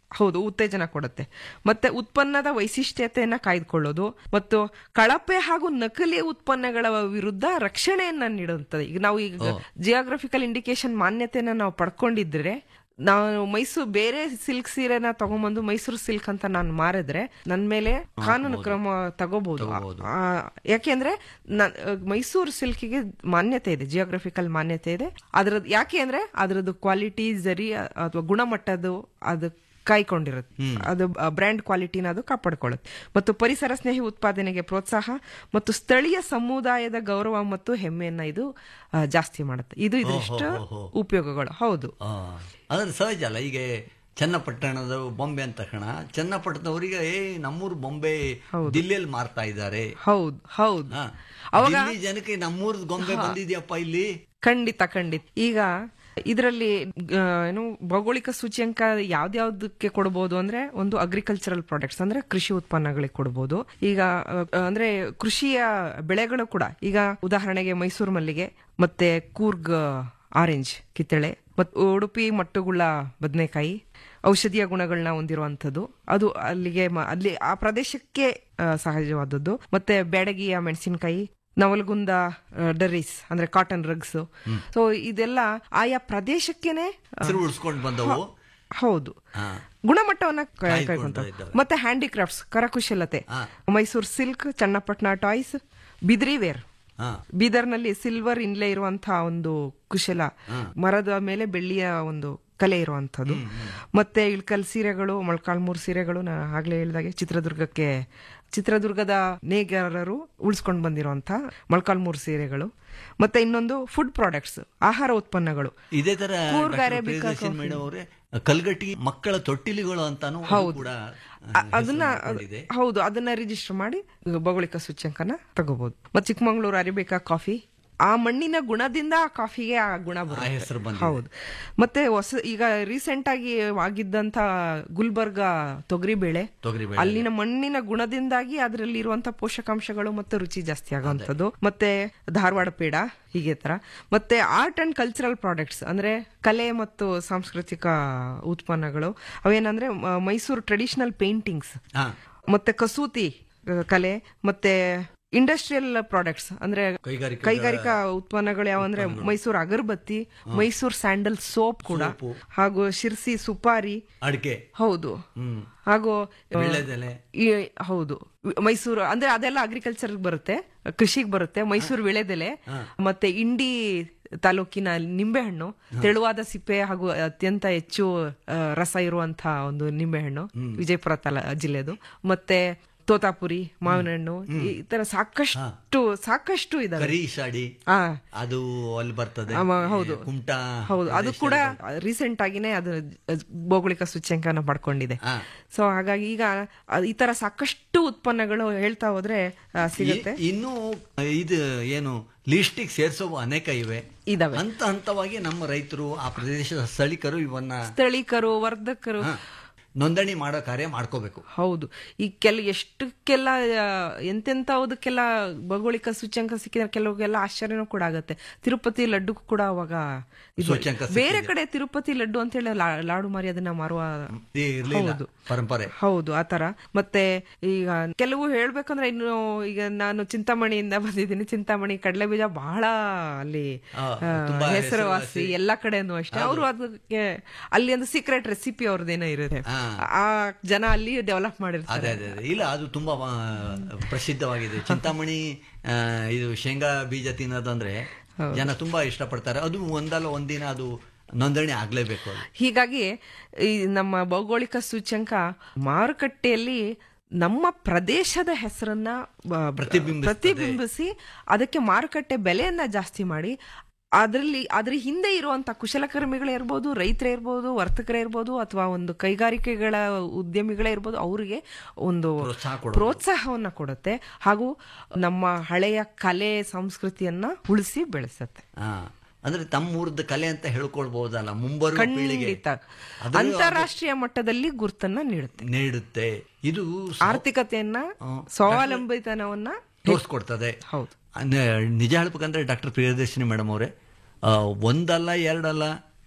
ಹೌದು ಉತ್ತೇಜನ ಕೊಡುತ್ತೆ ಮತ್ತೆ ಉತ್ಪನ್ನದ ವೈಶಿಷ್ಟ್ಯತೆಯನ್ನ ಕಾಯ್ದುಕೊಳ್ಳೋದು ಮತ್ತು ಕಳಪೆ ಹಾಗೂ ನಕಲಿ ಉತ್ಪನ್ನಗಳ ವಿರುದ್ಧ ರಕ್ಷಣೆಯನ್ನ ನೀಡುತ್ತದೆ ಈಗ ನಾವು ಈಗ ಜಿಯೋಗ್ರಫಿಕಲ್ ಇಂಡಿಕೇಶನ್ ಮಾನ್ಯತೆಯನ್ನ ನಾವು ಪಡ್ಕೊಂಡಿದ್ರೆ ನಾವು ಮೈಸೂರು ಬೇರೆ ಸಿಲ್ಕ್ ಸೀರೆನ ತಗೊಂಬಂದು ಮೈಸೂರು ಸಿಲ್ಕ್ ಅಂತ ನಾನು ಮಾರಿದ್ರೆ ನನ್ ಮೇಲೆ ಕಾನೂನು ಕ್ರಮ ತಗೋಬಹುದು ಆ, ಯಾಕೆಂದ್ರೆ ನನ್- ಮೈಸೂರು ಸಿಲ್ಕಿಗೆ ಮಾನ್ಯತೆ ಇದೆ ಜಿಯೋಗ್ರಫಿಕಲ್ ಮಾನ್ಯತೆ ಇದೆ ಅದ್ರದ್ದು ಯಾಕೆ ಅಂದ್ರೆ ಅದ್ರದ್ದು ಕ್ವಾಲಿಟಿ ಜರಿ ಅಥವಾ ಗುಣಮಟ್ಟದ್ದು ಅದು ಕಾಯ್ಕೊಂಡಿರುತ್ತೆ ಅದು ಬ್ರ್ಯಾಂಡ್ ಕ್ವಾಲಿಟಿನ ಅದು ಕಾಪಾಡ್ಕೊಳ್ಳುತ್ತೆ ಮತ್ತು ಪರಿಸರ ಸ್ನೇಹಿ ಉತ್ಪಾದನೆಗೆ ಪ್ರೋತ್ಸಾಹ ಮತ್ತು ಸ್ಥಳೀಯ ಸಮುದಾಯದ ಗೌರವ ಮತ್ತು ಹೆಮ್ಮೆಯನ್ನ ಇದು ಆ, ಜಾಸ್ತಿ ಮಾಡುತ್ತೆ ಇದು ಇದಿಷ್ಟು ಉಪಯೋಗಗಳು ಹೌದು ಆ, ಅಂದ್ರೆ ಸಹಜ ಅಲ್ಲ ಈಗ ಚನ್ನಪಟ್ಟಣದ ಬೊಂಬೆ ಅಂತ ತಕ್ಷಣ ಚನ್ನಪಟ್ಟಣದವರಿಗೆ ಏ ನಮ್ಮೂರು ಬೊಂಬೆ ದಿಲ್ಲಿಯಲ್ಲಿ ಮಾರ್ತಾ ಇದ್ದಾರೆ ಹೌದು ಹೌದು ಹಾ. ಅವಾಗ ದಿಲ್ಲಿ ಜನಕ್ಕೆ ನಮ್ಮೂರ್ದು ಗೊಂಬೆ ಬಂದಿದ್ಯಪ್ಪ ಇಲ್ಲಿ ಖಂಡಿತ ಖಂಡಿತ ಈಗ ಇದರಲ್ಲಿ ಆ, ಏನು ಭೌಗೋಳಿಕ ಸೂಚ್ಯಂಕ ಯಾವ್ದ್ಯಾವ್ದಕ್ಕೆ ಕೊಡಬಹುದು ಅಂದ್ರೆ ಒಂದು ಅಗ್ರಿಕಲ್ಚರಲ್ ಪ್ರಾಡಕ್ಟ್ಸ್ ಅಂದ್ರೆ ಕೃಷಿ ಉತ್ಪನ್ನಗಳಿಗೆ ಕೊಡಬಹುದು ಈಗ ಆ, ಅಂದ್ರೆ ಕೃಷಿಯ ಬೆಳೆಗಳು ಕೂಡ ಈಗ ಉದಾಹರಣೆಗೆ ಮೈಸೂರು ಮಲ್ಲಿಗೆ ಮತ್ತೆ ಕೂರ್ಗ್ ಆರೆಂಜ್ ಕಿತ್ತಳೆ ಮತ್ತು ಉಡುಪಿ ಮಟ್ಟುಗುಳ್ಳ ಬದನೆಕಾಯಿ ಔಷಧೀಯ ಗುಣಗಳನ್ನ ಹೊಂದಿರುವಂತದ್ದು ಅದು ಅಲ್ಲಿಗೆ ಮ- ಅಲ್ಲಿ ಆ ಪ್ರದೇಶಕ್ಕೆ ಆ, ಸಹಜವಾದದ್ದು ಮತ್ತೆ ಬ್ಯಾಡಗಿಯ ಮೆಣಸಿನಕಾಯಿ ನವಲಗುಂದ ಡರೀಸ್ ಅಂದ್ರೆ ಕಾಟನ್ ರಗ್ಸ್ ಸೊ ಇದೆಲ್ಲ ಆಯಾ ಪ್ರದೇಶಕ್ಕೇನೆ ಆ, ಹೆಸರು ಉಳಿಸ್ಕೊಂಡು ಬಂದವು ಹೌದು ಹಾ. ಗುಣಮಟ್ಟವನ್ನ ಕ- ಕಾಯ್ದುಕೊಳ್ತಾ ಕಾಯ್ಕೊಂತ ಇದ್ದಾವೆ. ಮತ್ತೆ ಹ್ಯಾಂಡಿಕ್ರಾಫ್ಟ್ಸ್ ಕರಕುಶಲತೆ ಹಾ. Mysuru silk Channapatna toys Bidri ware ಹಾ ಬೀದರ್ನಲ್ಲಿ ಸಿಲ್ವರ್ ಇನ್ಲೆ ಇರುವಂತಹ ಒಂದು ಕುಶಲ ಮರದ ಮೇಲೆ ಬೆಳ್ಳಿಯ ಒಂದು ಕಲೆ ಇರುವಂತದ್ದು ಮತ್ತೆ ಇಳ್ಕಲ್ ಸೀರೆಗಳು ಮೊಳಕಾಲ್ಮೂರು ಸೀರೆಗಳು ನಾ ಆಗ್ಲೇ ಹೇಳಿದಾಗೆ ಚಿತ್ರದುರ್ಗಕ್ಕೆ ಚಿತ್ರದುರ್ಗದ ನೇಗಾರರು ಉಳಿಸ್ಕೊಂಡು ಬಂದಿರುವಂತ ಮೊಳಕಾಲ್ಮೂರು ಸೀರೆಗಳು ಮತ್ತೆ ಇನ್ನೊಂದು ಫುಡ್ ಪ್ರಾಡಕ್ಟ್ಸ್ ಆಹಾರ ಉತ್ಪನ್ನಗಳು ಇದೇ ತರ Coorg doctor arabica Priyadarshan coffee. Madam ಅವರೇ ಕಲ್ಗಟ್ಟಿ ಮಕ್ಕಳ ತೊಟ್ಟಿಲಿಗಳು ಅಂತಾನು ಅದು ಹೌದು. ಕೂಡ ಅ- ಅದನ್ನ ಮಾಡ್ಕೊಂಡಿದೆ. ಹೌದು ಅದನ್ನ ರಿಜಿಸ್ಟರ್ ಮಾಡಿ ಭೌಗೋಳಿಕ ಸೂಚ್ಯಂಕನ ತಗೋಬಹುದು ಮತ್ತೆ ಚಿಕ್ಕಮಂಗ್ಳೂರು ಅರೇಬಿಕಾ ಕಾಫಿ ಆ ಮಣ್ಣಿನ ಗುಣದಿಂದ ಆ ಕಾಫಿಗೆ ಆ ಗುಣ ಆ ಬರುತ್ತೆ ಹೆಸರು ಬಂದಿದೆ. ಹೌದು ಮತ್ತೆ ಹೊಸ ಈಗ ರೀಸೆಂಟ್ ಆಗಿ ಆಗಿದ್ದಂತ ಗುಲ್ಬರ್ಗ ತೊಗರಿಬೇಳೆ ತೊಗರಿಬೇಳೆ. ಅಲ್ಲಿನ ಮಣ್ಣಿನ ಗುಣದಿಂದಾಗಿ ಅದರಲ್ಲಿ ಇರುವಂತ ಪೋಷಕಾಂಶಗಳು ಮತ್ತು ರುಚಿ ಜಾಸ್ತಿ ಆಗುವಂತದ್ದು ಮತ್ತೆ ಧಾರವಾಡ ಪೇಡ ಹೀಗೆ ತರ ಮತ್ತೆ ಆರ್ಟ್ ಅಂಡ್ ಕಲ್ಚರಲ್ ಪ್ರಾಡಕ್ಟ್ಸ್ ಅಂದ್ರೆ ಕಲೆ ಮತ್ತು ಸಾಂಸ್ಕೃತಿಕ ಉತ್ಪನ್ನಗಳು ಅವೇನಂದ್ರೆ ಮ- ಮೈಸೂರು ಟ್ರೆಡಿಷನಲ್ ಪೇಂಟಿಂಗ್ಸ್ ಹಾ ಮತ್ತೆ ಕಸೂತಿ ಆ, ಕಲೆ ಮತ್ತೆ ಇಂಡಸ್ಟ್ರಿಯಲ್ ಪ್ರಾಡಕ್ಟ್ಸ್ ಅಂದ್ರೆ ಕೈಗಾರಿಕೆಗಳ- ಕೈಗಾರಿಕಾ ಉತ್ಪನ್ನಗಳು ಯಾವಂದ್ರೆ ಮೈಸೂರು ಅಗರಬತ್ತಿ ಮೈಸೂರು ಸ್ಯಾಂಡಲ್ ಸೋಪ್ ಕೂಡ ಸೋಪು. ಹಾಗೂ ಶಿರ್ಸಿ ಸುಪಾರಿ ಅಡಿಕೆ ಹೌದು ಹ್ಮ್ ಹಾಗೂ ಆ, ವೀಳ್ಯದೆಲೆ. ಈ ಹೌದು ಮೈಸೂರು ಅಂದ್ರೆ ಅದೆಲ್ಲ ಅಗ್ರಿಕಲ್ಚರ್ ಬರುತ್ತೆ ಕೃಷಿಗೆ ಬರುತ್ತೆ ಮೈಸೂರು ವಿಳೆದೆಲೆ ಮತ್ತೆ ಇಂಡಿ ತಾಲೂಕಿನ ನಿಂಬೆಹಣ್ಣು ತೆಳುವಾದ ಸಿಪ್ಪೆ ಹಾಗೂ ಅತ್ಯಂತ ಹೆಚ್ಚು ಆ, ರಸ ಇರುವಂತಹ ಒಂದು ನಿಂಬೆಹಣ್ಣು ವಿಜಯಪುರ ತಲ ಜಿಲ್ಲೆದು ಮತ್ತೆ ತೋತಾಪುರಿ ಮಾವಿನ ಹಣ್ಣು ಈ ತರ ಸಾಕಷ್ಟು ಸಾಕಷ್ಟು ಇದಾವೆ ಕರಿ ಶಾಡಿ ಆ ಅದು ಅಲ್ಲಿ ಬರ್ತದೆ ಆಮ, ಹೌದು. ಕುಮಟಾ ಹೌದು ಅದು ಕೂಡ ರೀಸೆಂಟ್ ಆಗಿನೇ ಅದು ಭೌಗೋಳಿಕ ಸೂಚ್ಯಂಕನ ಪಡ್ಕೊಂಡಿದೆ ಹಾ. ಸೊ ಹಾಗಾಗಿ ಈಗ ಅ- ಈ ತರ ಸಾಕಷ್ಟು ಉತ್ಪನ್ನಗಳು ಹೇಳ್ತಾ ಹೋದ್ರೆ ಆ, ಸಿಗುತ್ತೆ ಇ- ಇನ್ನು ಇದು ಏನು ಲಿಸ್ಟಿಗೆ ಸೇರಿಸೋ ಅನೇಕ ಇವೆ ಇದಾವೆ. ಹಂತ ಹಂತವಾಗಿ ನಮ್ಮ ರೈತರು ಆ ಪ್ರದೇಶದ ಸ್ಥಳೀಕರು ಇವನ್ನ ಸ್ಥಳೀಕರು ವರ್ಧಕರು ಹಾ, ನೋಂದಣಿ ಮಾಡೋ ಕಾರ್ಯ ಮಾಡ್ಕೋಬೇಕು ಹೌದು ಈ ಕೆಲ ಎಷ್ಟಕ್ಕೆಲ್ಲ ಆ, ಎಂತೆಂತವುದಕ್ಕೆಲ್ಲ ಭೌಗೋಳಿಕ ಸೂಚ್ಯಂಕ ಸಿಕ್ಕಿದ್ರೆ ಕೆಲವಕ್ಕೆಲ್ಲ ಆಶ್ಚರ್ಯನೂ ಕೂಡ ಆಗತ್ತೆ ತಿರುಪತಿ ಲಡ್ಡು ಕೂಡ ಅವಾಗ ಇದು ಸೂಚ್ಯಂಕ ಬೇರೆ ಕಡೆ ತಿರುಪತಿ ಲಡ್ಡು ಅಂತ ಹೇಳಿ ಲಾ- ಲಾಡು ಮಾರಿ ಅದನ್ನ ಮಾರುವ ಇದು ಇರ್ಲಿಲ್ಲ ಹೌದು. ಪರಂಪರೆ ಹೌದು ಆತರ ಮತ್ತೆ ಈಗ ಕೆಲವು ಹೇಳ್ಬೇಕಂದ್ರೆ ಇನ್ನು ಈಗ ನಾನು ಚಿಂತಾಮಣಿಯಿಂದ ಬಂದಿದ್ದೀನಿ ಚಿಂತಾಮಣಿ ಕಡಲೆ ಬೀಜ ಬಹಳ ಅಲ್ಲಿ ಆ, ಆ, ತುಂಬಾ ಹೆಸರುವಾಸಿ ಹೆಸರುವಾಸಿ. ಎಲ್ಲಾ ಕಡೆನೂ ಅಷ್ಟೇ ಅವರು ಅದಕ್ಕೆ ಅಲ್ಲಿ ಒಂದು ಸೀಕ್ರೆಟ್ ರೆಸಿಪಿ ಅವ್ರದ್ದೇನೋ ಇರುತ್ತೆ ಹಾ. ಆ ಜನ ಅಲ್ಲಿ ಡೆವಲಪ್ ಅದೇ ಮಾಡಿರ್ತಾರೆ ಅದೇ ಅದೇ ಇಲ್ಲ ಅದು ತುಂಬಾ ಆ, ಪ್ರಸಿದ್ಧವಾಗಿದೆ ಚಿಂತಾಮಣಿ ಆ, ಇದು ಶೇಂಗಾ ಬೀಜ ತಿನ್ನೋದಂದ್ರೆ ಜನ ತುಂಬಾ ಇಷ್ಟಪಡ್ತಾರೆ ಅದು ಒಂದಲ್ಲ ಒಂದಿನ ಅದು ನೋಂದಣಿ ಆಗ್ಲೇಬೇಕು ಅದು ಹೀಗಾಗಿ ಈ ನಮ್ಮ ಭೌಗೋಳಿಕ ಸೂಚ್ಯಂಕ ಮಾರುಕಟ್ಟೆಯಲ್ಲಿ ನಮ್ಮ ಪ್ರದೇಶದ ಹೆಸರನ್ನ ಬ- ಪ್ರತಿಬಿಂಬಿಸ್ತದೆ. ಪ್ರತಿಬಿಂಬಿಸಿ ಅದಕ್ಕೆ ಮಾರುಕಟ್ಟೆ ಬೆಲೆಯನ್ನ ಜಾಸ್ತಿ ಮಾಡಿ ಅದರಲ್ಲಿ ಅದ್ರ ಹಿಂದೆ ಇರುವಂತ ಕುಶಲಕರ್ಮಿಗಳೇ ಇರ್ಬೋದು ರೈತರೇ ಇರ್ಬೋದು ವರ್ತಕರೇ ಇರ್ಬೋದು ಅಥವಾ ಒಂದು ಕೈಗಾರಿಕೆಗಳ ಉದ್ಯಮಿಗಳೇ ಇರ್ಬೋದು ಅವರಿಗೆ ಒಂದು ಪ್ರೋತ್ಸಾಹ ಕೊಡೋದು. ಪ್ರೋತ್ಸಾಹವನ್ನ ಕೊಡುತ್ತೆ ಹಾಗೂ ನಮ್ಮ ಹಳೆಯ ಕಲೆ ಸಂಸ್ಕೃತಿಯನ್ನ ಉಳಿಸಿ ಬೆಳೆಸುತ್ತೆ ಆ, ಅಂದ್ರೆ ತಮ್ಮ ಊರದ ಕಲೆ ಅಂತ ಹೇಳ್ಕೊಳ್ಬಹುದಲ್ಲ ಮುಂಬರುವ ಪೀಳಿಗೆ ಖಂಡಿತ ಅದ್ರ- ಅಂತಾರಾಷ್ಟ್ರೀಯ ಮಟ್ಟದಲ್ಲಿ ಗುರುತನ್ನ ನೀಡುತ್ತೆ ನೀಡುತ್ತೆ ಇದು ಸ- ಆರ್ಥಿಕತೆಯನ್ನ ಹ್ಮ್. ಸ್ವಾವಲಂಬಿತನವನ್ನ ತೋರಿಸ್ಕೊಡ್ತದೆ ಹೌದು ನ- ನಿಜ ಹೇಳ್ಬೇಕಂದ್ರೆ ಡಾಕ್ಟರ್ ಪ್ರಿಯದರ್ಶಿನಿ ಮೇಡಮ್ ಅವರೇ ಆ, ಒಂದಲ್ಲ ಎರಡಲ್ಲ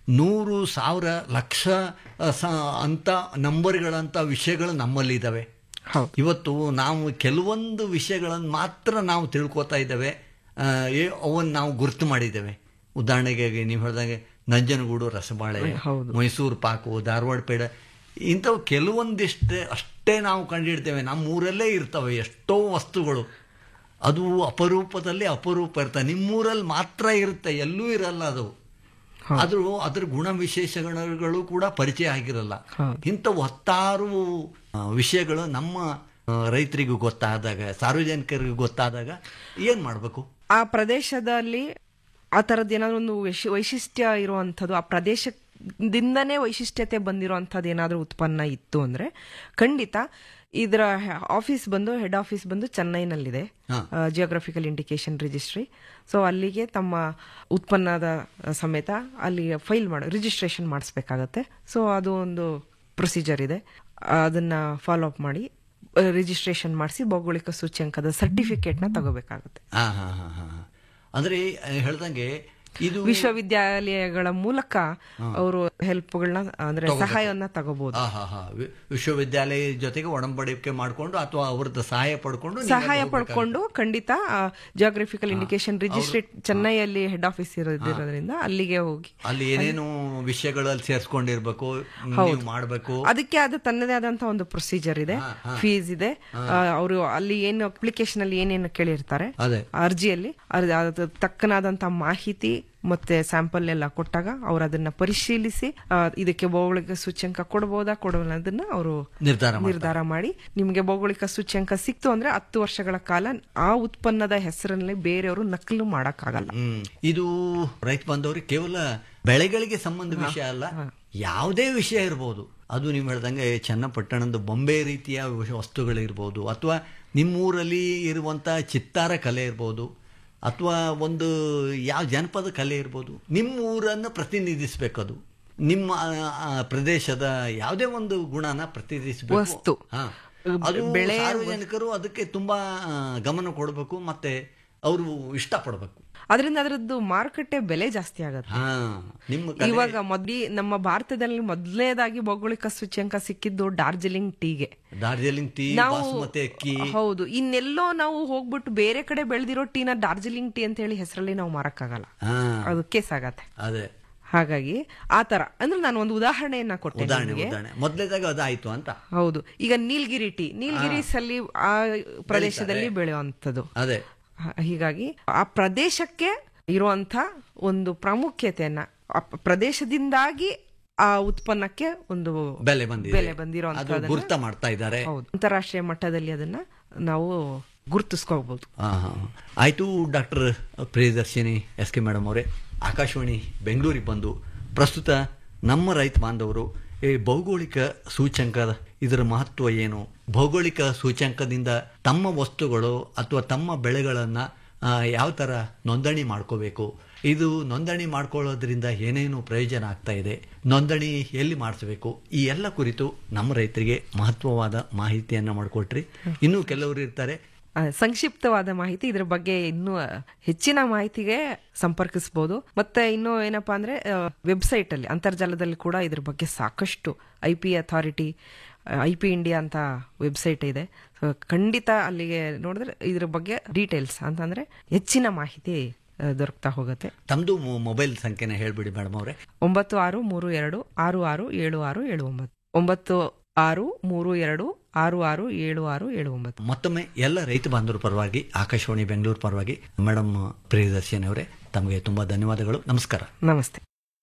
ನೂರು ಸಾವಿರ ಲಕ್ಷ ಆ, ಸ ಅಂತ ನಂಬರ್ಗಳಂಥ ವಿಷಯಗಳು ನಮ್ಮಲ್ಲಿದ್ದಾವೆ ಹೌದು ಇವತ್ತು ನಾವು ಕೆಲವೊಂದು ವಿಷಯಗಳನ್ನು ಮಾತ್ರ ನಾವು ತಿಳ್ಕೊತಾ ಇದ್ದೇವೆ ಆ, ಏ ಅವನ್ನ ನಾವು ಗುರುತು ಮಾಡಿದ್ದೇವೆ ಉದಾಹರಣೆಗೆ ನೀವು ಹೇಳಿದಾಗೆ ನಂಜನಗೂಡು ರಸಬಾಳೆ ಹೌದು. ಮೈಸೂರು ಪಾಕು ಧಾರವಾಡ ಪೇಡ ಇಂಥವು ಕೆಲವೊಂದಿಷ್ಟೇ ಅಷ್ಟೇ ನಾವು ಕಂಡಿಡ್ತೇವೆ ನಮ್ಮ ಊರಲ್ಲೇ ಇರ್ತವೆ ಎಷ್ಟೋ ವಸ್ತುಗಳು ಅದು ಅಪರೂಪದಲ್ಲಿ ಅಪರೂಪ ಇರ್ತವೆ ನಿಮ್ಮೂರಲ್ಲಿ ಮಾತ್ರ ಇರುತ್ತೆ ಎಲ್ಲೂ ಇರಲ್ಲ ಅದು ಆದ್ರೂ ಅದ್ರ ಗುಣ ವಿಶೇಷಗಳು ಕೂಡ ಪರಿಚಯ ಆಗಿರಲ್ಲ ಹೌದು. ಇಂಥವು ಹತ್ತಾರು ಆ, ವಿಷಯಗಳು ನಮ್ಮ ಆ, ರೈತರಿಗೂ ಗೊತ್ತಾದಾಗ ಸಾರ್ವಜನಿಕರಿಗೂ ಗೊತ್ತಾದಾಗ ಏನ್ ಮಾಡಬೇಕು ಆ ಪ್ರದೇಶದಲ್ಲಿ ಆ ಥರದ್ದು ಏನಾದ್ರು ಒಂದು ವೈಶಿ- ವೈಶಿಷ್ಟ್ಯ ಇರುವಂಥದ್ದು ಆ ಪ್ರದೇಶದಿಂದನೇ ವೈಶಿಷ್ಟ್ಯತೆ ಬಂದಿರುವಂಥದ್ದು ಏನಾದರೂ ಉತ್ಪನ್ನ ಇತ್ತು ಅಂದ್ರೆ ಖಂಡಿತ ಇದರ ಆಫೀಸ್ ಬಂದು ಹೆಡ್ ಆಫೀಸ್ ಬಂದು ಚೆನ್ನೈನಲ್ಲಿದೆ ಹಾ. ಜಿಯೋಗ್ರಫಿಕಲ್ ಇಂಡಿಕೇಶನ್ ರಿಜಿಸ್ಟ್ರಿ ಸೊ ಅಲ್ಲಿಗೆ ತಮ್ಮ ಉತ್ಪನ್ನದ ಸಮೇತ ಅಲ್ಲಿ ಫೈಲ್ ಮಾಡಿ ರಿಜಿಸ್ಟ್ರೇಷನ್ ಮಾಡಿಸ್ಬೇಕಾಗತ್ತೆ ಸೊ ಅದು ಒಂದು ಪ್ರೊಸೀಜರ್ ಇದೆ ಅದನ್ನ ಫಾಲೋ ಅಪ್ ಮಾಡಿ ರಿಜಿಸ್ಟ್ರೇಷನ್ ಮಾಡಿಸಿ ಭೌಗೋಳಿಕ ಸೂಚ್ಯಂಕದ ಸರ್ಟಿಫಿಕೇಟ್ನ ತಗೋಬೇಕಾಗುತ್ತೆ ಹಾ ಹಾ ಹಾ ಹಾ ಹಾ. ಅಂದ್ರೆ ಆ, ಹೇಳ್ದಂಗೆ ಇದು ವಿಶ್ವವಿದ್ಯಾಲಯಗಳ ಮೂಲಕ ಅವರು ಹೆಲ್ಪ್ಗಳನ್ನ ಅಂದ್ರೆ ಸಹಾಯವನ್ನ ತಗೋಬಹುದು ಹಾ ಹಾ ಹಾ ವಿ- ವಿಶ್ವವಿದ್ಯಾಲಯ ಜೊತೆಗೆ ಒಡಂಬಡಿಕೆ ಮಾಡ್ಕೊಂಡು ಅಥವಾ ಅವ್ರದ್ದು ಸಹಾಯ ಪಡ್ಕೊಂಡು ನೀವು ಸಹಾಯ ಅಲ್ಲಿ ಪಡ್ಕೊಂಡು ಖಂಡಿತ ಜಿಯೋಗ್ರಫಿಕಲ್ ಇಂಡಿಕೇಶನ್ ರಿಜಿಸ್ಟ್ರೇಟ್ ಚೆನ್ನೈಯಲ್ಲಿ ಹೆಡ್ ಆಫೀಸ್ ಇರೋದ್ರಿಂದ ಅಲ್ಲಿಗೆ ಹೋಗಿ ಅಲ್ಲಿ ಏನೇನು ವಿಷಯಗಳಲ್ಲಿ ಸೇರ್ಸ್ಕೊಂಡಿರ್ಬೇಕು ನೀವು ಮಾಡ್ಬೇಕು ಅದಕ್ಕೆ ಆದ ತನ್ನದೇ ಆದಂತಹ ಒಂದು ಪ್ರೊಸೀಜರ್ ಇದೆ ಫೀಸ್ ಇದೆ ಅವರು ಅಲ್ಲಿ ಏನು ಅಪ್ಲಿಕೇಶನ್ ಅಲ್ಲಿ ಏನೇನು ಕೇಳಿರ್ತಾರೆ ಅದೇ ಅರ್ಜಿಯಲ್ಲಿ ಅದ್- ಅದು ತಕ್ಕನಾದಂತ ಮಾಹಿತಿ ಮತ್ತೆ ಸ್ಯಾಂಪಲ್ ಎಲ್ಲ ಕೊಟ್ಟಾಗ ಅವ್ರು ಅದನ್ನ ಪರಿಶೀಲಿಸಿ ಆ, ಇದಕ್ಕೆ ಭೌಗೋಳಿಕ ಸೂಚ್ಯಂಕ ಕೊಡಬಹುದಾ ಕೊಡೋಲ್ಲ ಅದನ್ನ ಅವರು ನಿರ್ಧಾರ ಮಾಡ್ತಾರೆ. ನಿರ್ಧಾರ ಮಾಡಿ ನಿಮ್ಗೆ ಭೌಗೋಳಿಕ ಸೂಚ್ಯಂಕ ಸಿಕ್ತು ಅಂದ್ರೆ ಹತ್ತು ವರ್ಷಗಳ ಕಾಲ ಆ ಉತ್ಪನ್ನದ ಹೆಸರಲ್ಲಿ ಬೇರೆಯವರು ನಕಲು ಮಾಡಕ್ಕಾಗಲ್ಲ ಹ್ಮ್ ಇದು ರೈತ ಬಂದವ್ರಿಗೆ ಕೇವಲ ಬೆಳೆಗಳಿಗೆ ಸಂಬಂಧ ವಿಷಯ ಅಲ್ಲ ಯಾವುದೇ ವಿಷಯ ಇರ್ಬೋದು ಅದು ನೀವು ಹೇಳ್ದಂಗೆ ಚನ್ನಪಟ್ಟಣದ ಬೊಂಬೆ ರೀತಿಯ ವಿಷ- ವಸ್ತುಗಳಿರ್ಬೋದು ಅಥವಾ ನಿಮ್ಮೂರಲ್ಲಿ ಇರುವಂಥ ಚಿತ್ತಾರ ಕಲೆ ಇರ್ಬೋದು ಅಥವಾ ಒಂದು ಯಾವ ಜನಪದ ಕಲೆ ಇರ್ಬೋದು ನಿಮ್ಮ ಊರನ್ನು ಪ್ರತಿನಿಧಿಸ್ಬೇಕದು ನಿಮ್ಮ ಆ, ಆ, ಪ್ರದೇಶದ ಯಾವುದೇ ಒಂದು ಗುಣನ ಪ್ರತಿನಿಧಿಸಬೇಕು ವಸ್ತು. ಹಾ ಅದು ಬೆಳೆ ಸಾರ್ವಜನಿಕರು ಅದಕ್ಕೆ ತುಂಬಾ ಆ, ಗಮನ ಕೊಡಬೇಕು ಮತ್ತೆ ಅವರು ಇಷ್ಟಪಡಬೇಕು ಅದರಿಂದ ಅದರದ್ದು ಮಾರುಕಟ್ಟೆ ಬೆಲೆ ಜಾಸ್ತಿ ಆಗತ್ತೆ ಹಾ ನಿಮ್ಮ ಕಲೆ- ಇವಾಗ ಮೊದ್ಲಿ ನಮ್ಮ ಭಾರತದಲ್ಲಿ ಮೊದಲನೇದಾಗಿ ಭೌಗೋಳಿಕ ಸೂಚ್ಯಂಕ ಸಿಕ್ಕಿದ್ದು ಡಾರ್ಜಿಲಿಂಗ್ ಟೀಗೆ ಡಾರ್ಜಿಲಿಂಗ್ ಟೀ ನಾವು ಬಾಸುಮತಿ ಅಕ್ಕಿ ಹೌದು ಇನ್ನೆಲ್ಲೋ ನಾವು ಹೋಗ್ಬಿಟ್ಟು ಬೇರೆ ಕಡೆ ಬೆಳೆದಿರೋ ಟೀನ ಡಾರ್ಜಿಲಿಂಗ್ ಟೀ ಅಂತ ಹೇಳಿ ಹೆಸರಲ್ಲಿ ನಾವು ಮಾರಕ್ಕಾಗಲ್ಲ ಹಾ ಅದು ಕೇಸ್ ಆಗತ್ತೆ ಅದೇ ಹಾಗಾಗಿ ಆ ತರ ಅಂದ್ರೆ ನಾನು ಒಂದು ಉದಾಹರಣೆಯನ್ನ ಕೊಟ್ಟೆ ಉದಾಹರಣೆ ನಿಮ್ಗೆ. ಉದಾಹರಣೆ ಮೊದಲೇದಾಗ ಅದಾಯ್ತು ಅಂತ ಹೌದು ಈಗ ನೀಲ್ಗಿರಿ ಟೀ ನೀಲ್ಗಿರಿಸ್ ಅಲ್ಲಿ ಆ ಪ್ರದೇಶದಲ್ಲಿ ಬೆಳೆಯುವಂಥದ್ದು ಅದೇ ಹ- ಹೀಗಾಗಿ ಆ ಪ್ರದೇಶಕ್ಕೆ ಇರುವಂತ ಒಂದು ಪ್ರಾಮುಖ್ಯತೆಯನ್ನ ಆ ಪ- ಪ್ರದೇಶದಿಂದಾಗಿ ಆ ಉತ್ಪನ್ನಕ್ಕೆ ಒಂದು ಬೆಲೆ ಬಂದಿದೆ ಬೆಲೆ ಅದು ಬಂದಿರುವಂತದನ್ನ ಗುರ್ತ ಮಾಡ್ತಾ ಇದ್ದಾರೆ ಹೌದು ಅಂತಾರಾಷ್ಟ್ರೀಯ ಮಟ್ಟದಲ್ಲಿ ಅದನ್ನ ನಾವು ಗುರುತಿಸ್ಕೋಬಹುದು ಹಾ, ಹಾ. ಆಯ್ತು doctor Priyadarshini S K madam ಅವರೇ ಆಕಾಶವಾಣಿ ಬೆಂಗಳೂರಿಗೆ ಬಂದು ಪ್ರಸ್ತುತ ನಮ್ಮ ರೈತ ಬಾಂಧವರು ಈ ಭೌಗೋಳಿಕ ಸೂಚ್ಯಂಕದ ಇದರ ಮಹತ್ವ ಏನು ಭೌಗೋಳಿಕ ಸೂಚ್ಯಂಕದಿಂದ ತಮ್ಮ ವಸ್ತುಗಳು ಅಥವಾ ತಮ್ಮ ಬೆಳೆಗಳನ್ನು ಯಾವ ಥರ ನೋಂದಣಿ ಮಾಡ್ಕೋಬೇಕು ಇದು ನೋಂದಣಿ ಮಾಡ್ಕೊಳ್ಳೋದ್ರಿಂದ ಏನೇನು ಪ್ರಯೋಜನ ಆಗ್ತಾ ಇದೆ ನೋಂದಣಿ ಎಲ್ಲಿ ಮಾಡಿಸ್ಬೇಕು ಈ ಎಲ್ಲ ಕುರಿತು ನಮ್ಮ ರೈತರಿಗೆ ಮಹತ್ವವಾದ ಮಾಹಿತಿಯನ್ನು ಮಾಡಿಕೊಟ್ರಿ ಇನ್ನೂ ಕೆಲವರು ಇರ್ತಾರೆ ಆ, ಸಂಕ್ಷಿಪ್ತವಾದ ಮಾಹಿತಿ ಇದ್ರ ಬಗ್ಗೆ ಇನ್ನೂ ಆ, ಹೆಚ್ಚಿನ ಮಾಹಿತಿಗೆ ಸಂಪರ್ಕಿಸಬಹುದು ಮತ್ತೆ ಇನ್ನು ಏನಪ್ಪಾ ಅಂದ್ರೆ ವೆಬ್ಸೈಟ್ ಅಲ್ಲಿ ಅಂತರ್ಜಾಲದಲ್ಲಿ ಕೂಡ ಇದ್ರ ಬಗ್ಗೆ ಸಾಕಷ್ಟು I P authority I P India ಅಂತ ವೆಬ್ಸೈಟ್ ಇದೆ ಸೊ ಖಂಡಿತ ಅಲ್ಲಿಗೆ ನೋಡಿದ್ರೆ ಇದ್ರ ಬಗ್ಗೆ ಡೀಟೇಲ್ಸ್ ಅಂತಂದ್ರೆ ಹೆಚ್ಚಿನ ಮಾಹಿತಿ ಆ, ದೊರಕ್ತಾ ಹೋಗುತ್ತೆ ತಮ್ಮದು ಮೊಬೈಲ್ ಸಂಖ್ಯೆನ ಹೇಳ್ಬಿಡಿ ಮೇಡಮ್ ಅವರೇ ಒಂಬತ್ತು ಆರು ಮೂರು ಎರಡು ಆರು ಆರು ಏಳು ಆರು ಏಳು ಒಂಬತ್ತು ಒಂಬತ್ತು ಆರು ಮೂರು ಎರಡು ಆರು ಆರು ಏಳು ಆರು ಏಳು ಒಂಬತ್ತು ಮತ್ತೊಮ್ಮೆ ಎಲ್ಲ ರೈತ ಬಾಂಧವರ ಪರವಾಗಿ ಆಕಾಶವಾಣಿ ಬೆಂಗಳೂರು ಪರವಾಗಿ ಮೇಡಮ್ ಪ್ರಿಯದರ್ಶಿನಿ ಅವರೇ ತಮಗೆ ತುಂಬಾ ಧನ್ಯವಾದಗಳು ನಮಸ್ಕಾರ ನಮಸ್ತೆ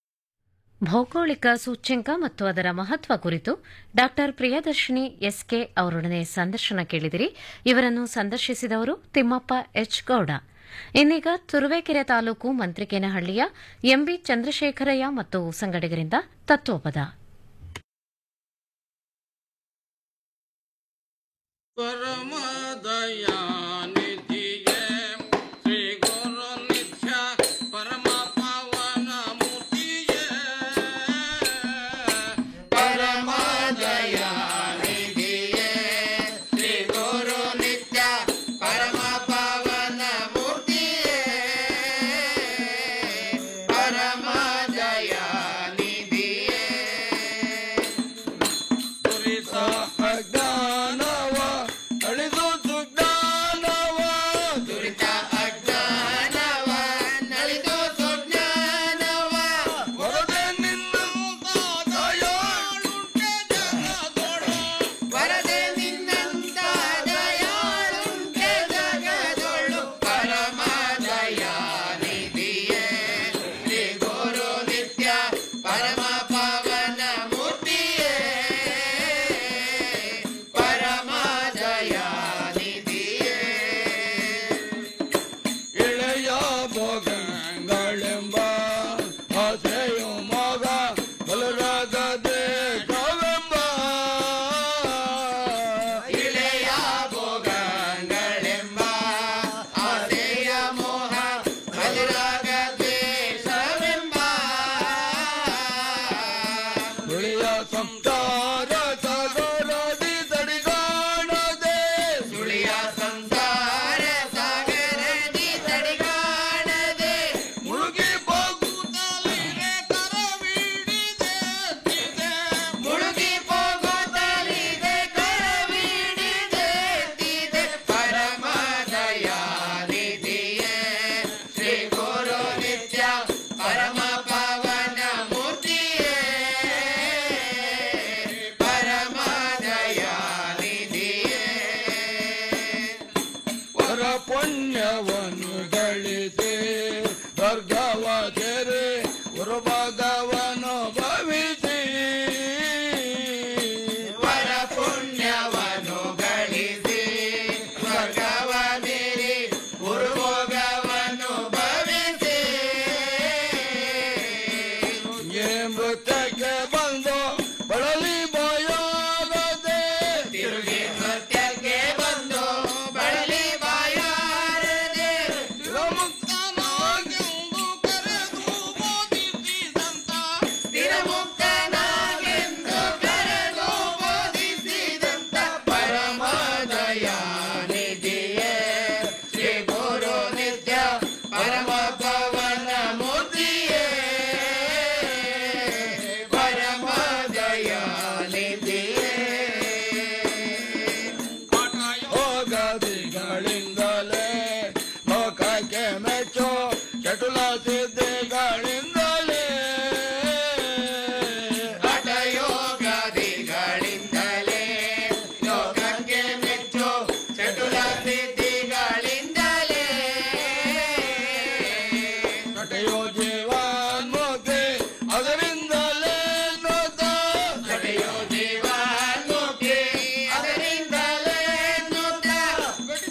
ಭೌಗೋಳಿಕ ಸೂಚ್ಯಂಕ ಮತ್ತು ಅದರ ಮಹತ್ವ ಕುರಿತು ಡಾಕ್ಟರ್ ಪ್ರಿಯದರ್ಶಿನಿ ಎಸ್ಕೆ ಅವರೊಡನೆ ಸಂದರ್ಶನ ಕೇಳಿದಿರಿ ಇವರನ್ನು ಸಂದರ್ಶಿಸಿದವರು ತಿಮ್ಮಪ್ಪ ಎಚ್ ಗೌಡ ಇನ್ನೀಗ ತುರುವೇಕೆರೆ ತಾಲೂಕು ಮಂತ್ರಿಕೇನಹಳ್ಳಿಯ ಎಂಬಿ ಚಂದ್ರಶೇಖರಯ್ಯ ಮತ್ತು ಸಂಗಡಿಗರಿಂದ ತತ್ವಪದ ಪರಮ ದಯಾನಿಧಿಯೇ ಶ್ರೀ ಗುರು ನಿತ್ಯ ಪರಮ ಪಾವನ ಮೂರ್ತಿಯೇ ಪರಮ ದಯಾನಿಧಿಯೇ ಶ್ರೀ ಗುರು ನಿತ್ಯ ಪರಮ ಪಾವನ ಮೂರ್ತಿಯೇ ಪರಮ ದಯಾನಿಧಿಯೇ ಪರ ಪುಣ್ಯವನ್ನು ಗಳಿಸಿ ಸ್ವರ್ಗವ ಸೇರಿ ಗುರುಭಾಗವನ್ನು ಭವಿಸಿ ಪರ ಪುಣ್ಯವನ್ನು ಗಳಿಸಿ ಸ್ವರ್ಗವ ಸೇರಿ ಗುರುಭೋಗವನ್ನು ಭವಿಸಿ ಮೃತ್ಯಕ್ಕೆ ಬಂದು ಬಳಲಿ ಬಾಯಾಗದೆ ತಿರುಗಿ ನೃತ್ಯಕ್ಕೆ ಬಂದು ಬಳಲಿ ಬಾಯಾರದೆ ಸ್ಥಿರಮುಕ್ತನಾಗೆಂದು ಕರೆದು ಬೋಧಿಸಿದಂತ ಸ್ಥಿರಮುಕ್ತನಾಗೆಂದು ಕರೆದು ಬೋಧಿಸಿದಂತ ಪರಮದಯಾನಿಧಿಯೇ ಶ್ರೀ ಗುರು ನಿತ್ಯ ಪರಮ ಪವನ ಮೂರ್ತಿಯೇ ಪರಮ ದಯಾನಿಧಿಯೇ ಯೋಗದಿಗಳಿಂದಲೇ ಲೋಕಕ್ಕೆ ಮೆಚ್ಚೋ ಚಟುಲ ಸಿದ್ಧಿಗಳಿಂದಲೇ ಹಠಯೋಗದಿಗಳಿಂದಲೇ ಲೋಕಕ್ಕೆ ಮೆಚ್ಚೋ ಚಟುಲ ಸಿದ್ಧಿಗಳಿಂದಲೇ ಕಟೆಯೋ ಜೀವಾನ್ಮುಕ್ತಿ ಅದರಿಂದಲೇ ನೋದ ಕಟೆಯೋ ಜೀವಾನ್ಮುಕ್ತಿ ಅದರಿಂದಲೇ ನೋದ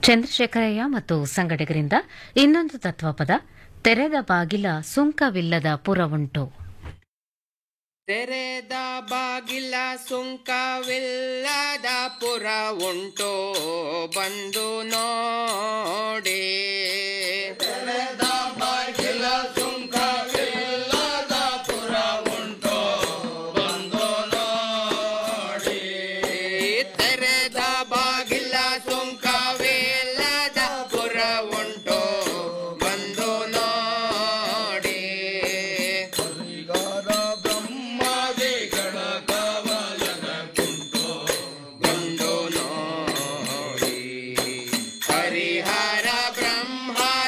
ಚಂದ್ರಶೇಖರಯ್ಯ ಮತ್ತು ಸಂಗಡಿಗರಿಂದ ಇನ್ನೊಂದು ತತ್ವಪದ ತೆರೆದ ಬಾಗಿಲ ಸುಂಕವಿಲ್ಲದ ಪುರವುಂಟು ತೆರೆದ ಬಾಗಿಲ ಸುಂಕವಿಲ್ಲದ ಪುರ ಉಂಟು ಬಂದು ನೋಡಿ ತೆರೆದ ಬಾಗಿಲ ಸುಂಕವಿಲ್ಲದ ಪುರ ಉಂಟು ಬಂದು ನೋಡಿ ತೆರೆದ ಬಾಗಿಲ ಸುಂಕವಿಲ್ಲದ ಪುರ ಉಂಟು ಬಂದು ನೋಡಿ ಬ್ರಹ್ಮಾದಿಗಳ ಕವಲನ ಕುಂಟು ಬಂದು ನೋಡಿ ಹರಿಹರ ಬ್ರಹ್ಮ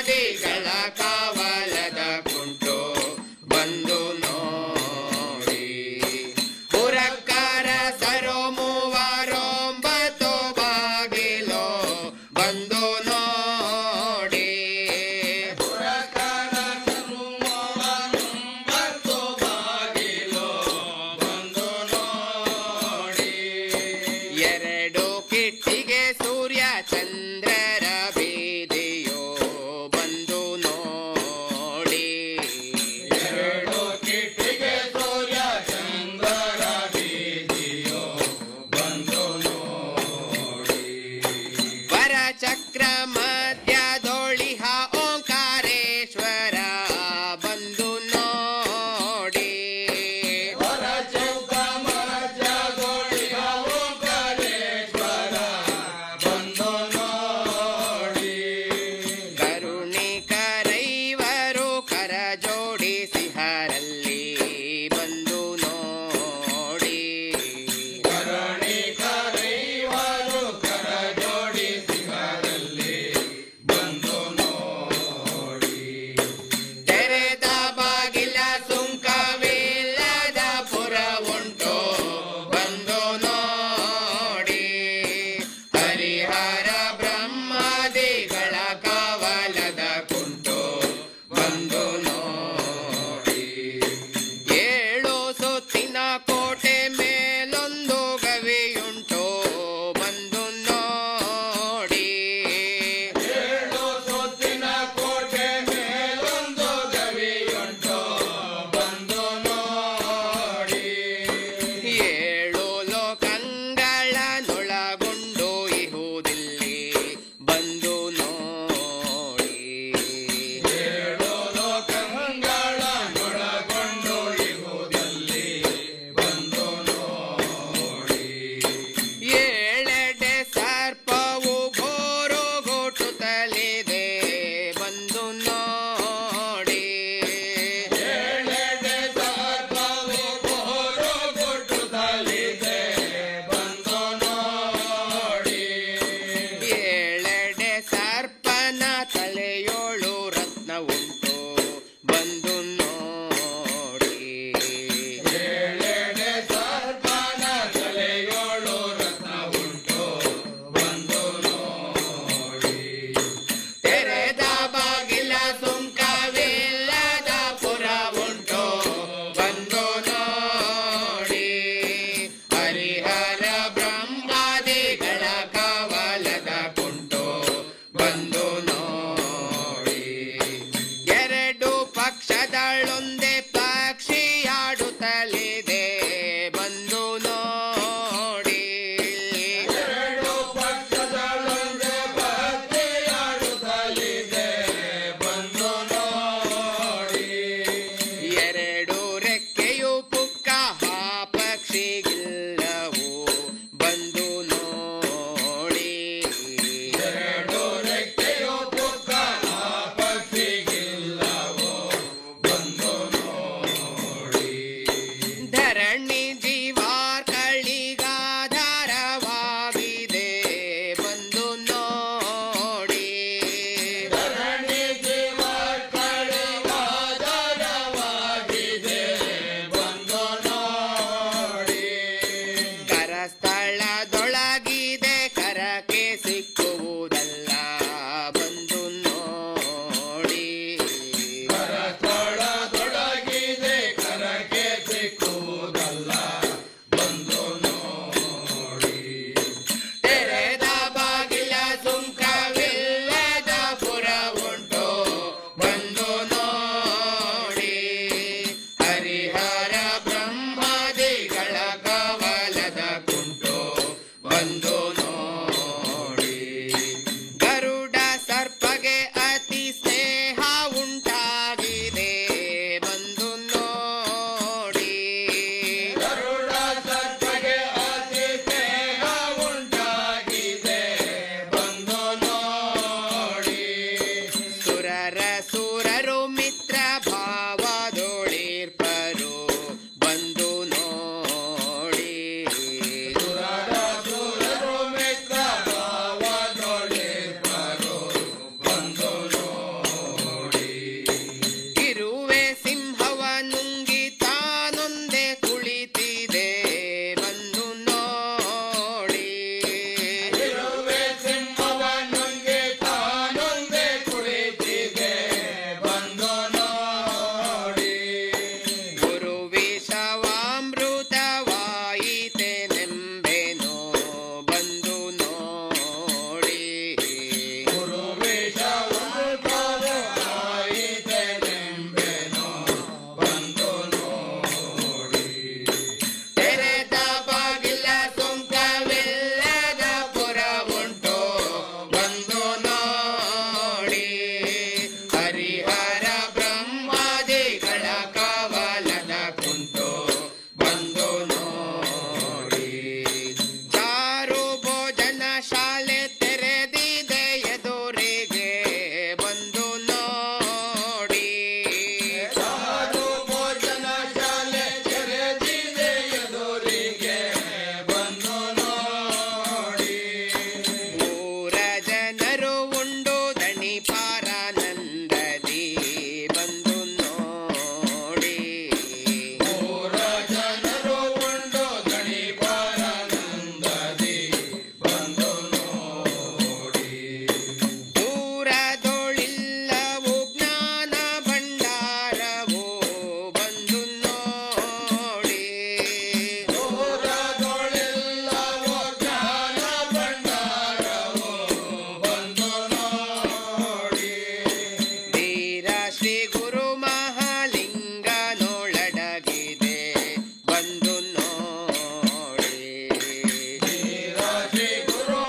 ಹರಿಹರ ಬ್ರಹ್ಮಾದಿಗಳ ಕವಲದ ಕುಂಟು ಬಂದು ನೋಡಿ ಗರುಡ ಸರ್ಪಗೆ ಅತಿ ಸ್ನೇಹ ಉಂಟಾಗಿದೆ ಬಂದು ನೋಡಿ ಗರುಡ ಸರ್ಪಗೆ ಅತಿ ಸ್ನೇಹ ಉಂಟಾಗಿದೆ ಬಂದು ನೋಡಿ ಸುರರ ಸುರರು ಮಿತ್ರ ಭಾವದೊಳಿರ್ಪರು ಬಂದು ನೋಡಿ ಸುರರ ಸುರರು ಮಿತ್ರ ಭಾವದೊಳಿರ್ಪರು ಬಂದು ನೋಡಿ ಇರುವೆ ಸಿಂಹವ ನುಂಗಿ ತಾನೊಂದೇ ಕುಳಿತಿದೆ ಬಂದು ನೋಡಿ ಇರುವೆ ಸಿಂಹವ ನುಂಗಿ ತಾನೊಂದೇ ಕುಳಿತಿದೆ ಬಂದು ನೋಡಿ ಗುರು ವಿಷವಾಮೃತವಾಯಿತೆ ನೆಂಬೆನೋ ಬಂದು ನೋಡಿ ಗುರು ವಿಷವಾಮೃತವಾಯಿತೆ ನೆಂಬೆನೋ ಬಂದು ನೋಡಿ ತೆರೆದ ಬಾಗಿಲ ಸುಂಕವಿಲ್ಲದ ಪುರ ಉಂಟು ಬಂದು ನೋಡಿ ಹರಿಹರ ಬ್ರಹ್ಮಾದಿಗಳ ಕವಲದ ಕುಂಟು ಬಂದು ನೋಡಿ ಚಾರು ಭೋಜನ ಶಾಲೆ ತೆರೆದಿದೆ ಎದುರಿಗೆ ಬಂದು ನೋಡಿ ಚಾರು ಭೋಜನ ಶಾಲೆ ತೆರೆದಿದೆ ಎದುರಿಗೆ ಬಂದು ನೋಡಿ ಊರ ಜನರು ಉಂಡು ದಣಿಪಾರಾನಂದದಿ ಬಂದು ನೋಡಿ ಊರ ಜನರು ಉಂಡು ದಣಿಪಾರಾನಂದದಿ ಬಂದು ನೋಡಿ ದೂರದೊಳಿಲ್ಲವು ಜ್ಞಾನ ಭಂಡಾರವು ಬಂದು ನೋಡಿ ದೂರದೊಳಿಲ್ಲವು ಜ್ಞಾನ ಭಂಡಾರವು ಬಂದು ನೋಡಿ ಧೀರ ಶ್ರೀ ಗುರು ಮಹಾಲಿಂಗನೊಳಡಗಿದೆ ಬಂದು ನೋಡಿ ಧೀರ ಶ್ರೀ ಗುರು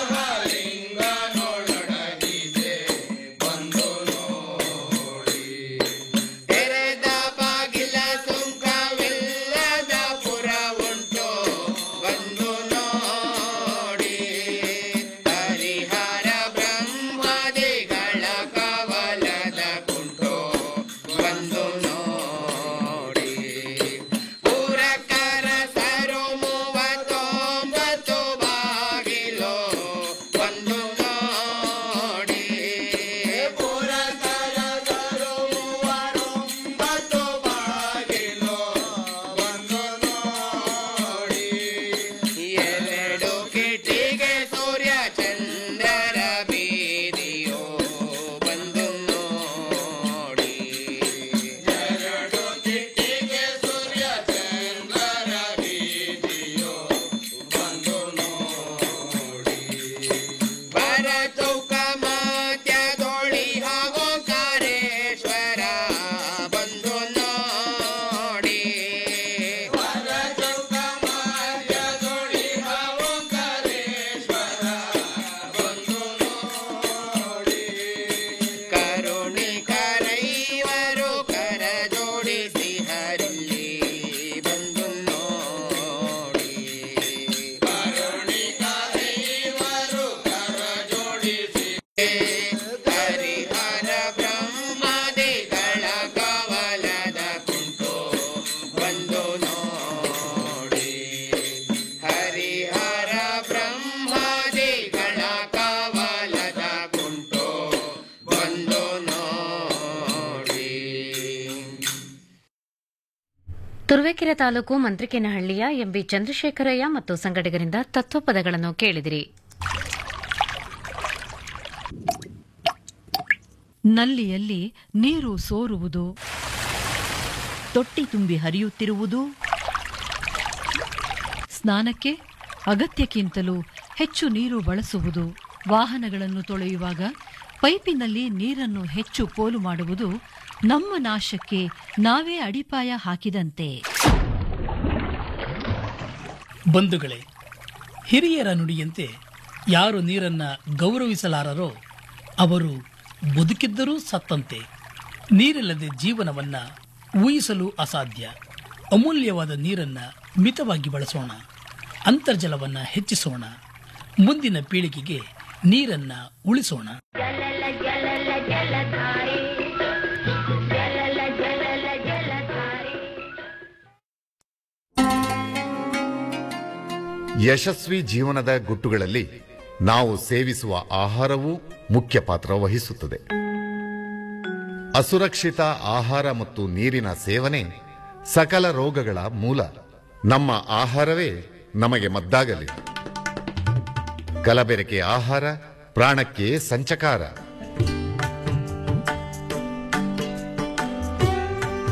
ಮಹಾಲಿಂಗನೊಳಡಗಿದೆ ಬಂದು ನೋಡಿ ತೆರೆದ ಬಾಗಿಲ ಸುಂಕವಿಲ್ಲದ ಪುರ ಉಂಟು ಬಂದು ನೋಡಿ ಹರಿಹರ ಬ್ರಹ್ಮಾದಿಗಳ ಕವಲದ ಕುಂಟು ಬಂದು ನೋಡಿ ಪುರಕರ ಸರು ಮೂವತ್ತೊಂಬತ್ತು ಬಾಗಿಲು ಬಂದು ನೋಡಿ ಪುರಕರ ಸರು ಮೂವತ್ತೊಂಬತ್ತು ಬಾಗಿಲು ಬಂದು ನೋಡಿ ಎರಡು ಕಿಟಿಗೆ ಸೂರ್ಯ ಚಂದ್ರರ ಬೀದಿಯೋ ಬಂದು ನೋಡಿ ಎರಡು ಕಿಟಿಗೆ ಸೂರ್ಯ ಚಂದ್ರರ ಬೀದಿಯೋ ಬಂದು ನೋಡಿ ಬರ ಚೌಕ ಮಾತ್ಯದೊಳಿ ಹಾಗೋ ಕಾರೇಶ್ವರ ಬಂದು ನೋಡಿ ಬರ ಚೌಕ ಮಾತ್ಯದೊಳಿ ಹಾಗೋ ಕಾರೇಶ್ವರ ಬಂದು ನೋಡಿ ಕರುಣಿ ಕರೈವರು ಕರ ಜೋಡಿಸಿ ಹರಿಲ್ಲಿ ಬಂದು ನೋಡಿ ಕರುಣಿ ಕರೈವರು ಕರ ಜೋಡಿಸಿ ಹರಿಹರ ಬ್ರಹ್ಮಾದಿಗಳ ಕವಲದ ಕುಂಟು ಬಂದು ನೋಡಿ ಹರಿಹರ ಬ್ರಹ್ಮಾದಿಗಳ ಕವಲದ ಕುಂಟು ಬಂದು ನೋಡಿ ತುರುವೇಕೆರೆ ತಾಲೂಕು ಮಂತ್ರಿಕೇನಹಳ್ಳಿಯ ಎಂಬಿ ಚಂದ್ರಶೇಖರಯ್ಯ ಮತ್ತು ಸಂಗಡಿಗರಿಂದ ತತ್ವಪದಗಳನ್ನು ಕೇಳಿದಿರಿ ನಲ್ಲಿಯಲ್ಲಿ ನೀರು ಸೋರುವುದು ತೊಟ್ಟಿ ತುಂಬಿ ಹರಿಯುತ್ತಿರುವುದು ಸ್ನಾನಕ್ಕೆ ಅಗತ್ಯಕ್ಕಿಂತಲೂ ಹೆಚ್ಚು ನೀರು ಬಳಸುವುದು ವಾಹನಗಳನ್ನು ತೊಳೆಯುವಾಗ ಪೈಪಿನಲ್ಲಿ ನೀರನ್ನು ಹೆಚ್ಚು ಪೋಲು ಮಾಡುವುದು ನಮ್ಮ ನಾಶಕ್ಕೆ ನಾವೇ ಅಡಿಪಾಯ ಹಾಕಿದಂತೆ ಬಂಧುಗಳೇ ಹಿರಿಯರ ನುಡಿಯಂತೆ ಯಾರು ನೀರನ್ನ ಗೌರವಿಸಲಾರರೋ ಅವರು ಬದುಕಿದ್ದರೂ ಸತ್ತಂತೆ ನೀರಿಲ್ಲದೆ ಜೀವನವನ್ನ ಊಹಿಸಲು ಅಸಾಧ್ಯ ಅಮೂಲ್ಯವಾದ ನೀರನ್ನ ಮಿತವಾಗಿ ಬಳಸೋಣ ಅಂತರ್ಜಲವನ್ನ ಹೆಚ್ಚಿಸೋಣ ಮುಂದಿನ ಪೀಳಿಗೆಗೆ ನೀರನ್ನ ಉಳಿಸೋಣ ಯಶಸ್ವಿ ಜೀವನದ ಗುಟ್ಟುಗಳಲ್ಲಿ ನಾವು ಸೇವಿಸುವ ಆಹಾರವೂ ಮುಖ್ಯ ಪಾತ್ರ ವಹಿಸುತ್ತದೆ ಅಸುರಕ್ಷಿತ ಆಹಾರ ಮತ್ತು ನೀರಿನ ಸೇವನೆ ಸಕಲ ರೋಗಗಳ ಮೂಲ ನಮ್ಮ ಆಹಾರವೇ ನಮಗೆ ಮದ್ದಾಗಲಿ ಕಲಬೆರಕೆ ಆಹಾರ ಪ್ರಾಣಕ್ಕೆ ಸಂಚಕಾರ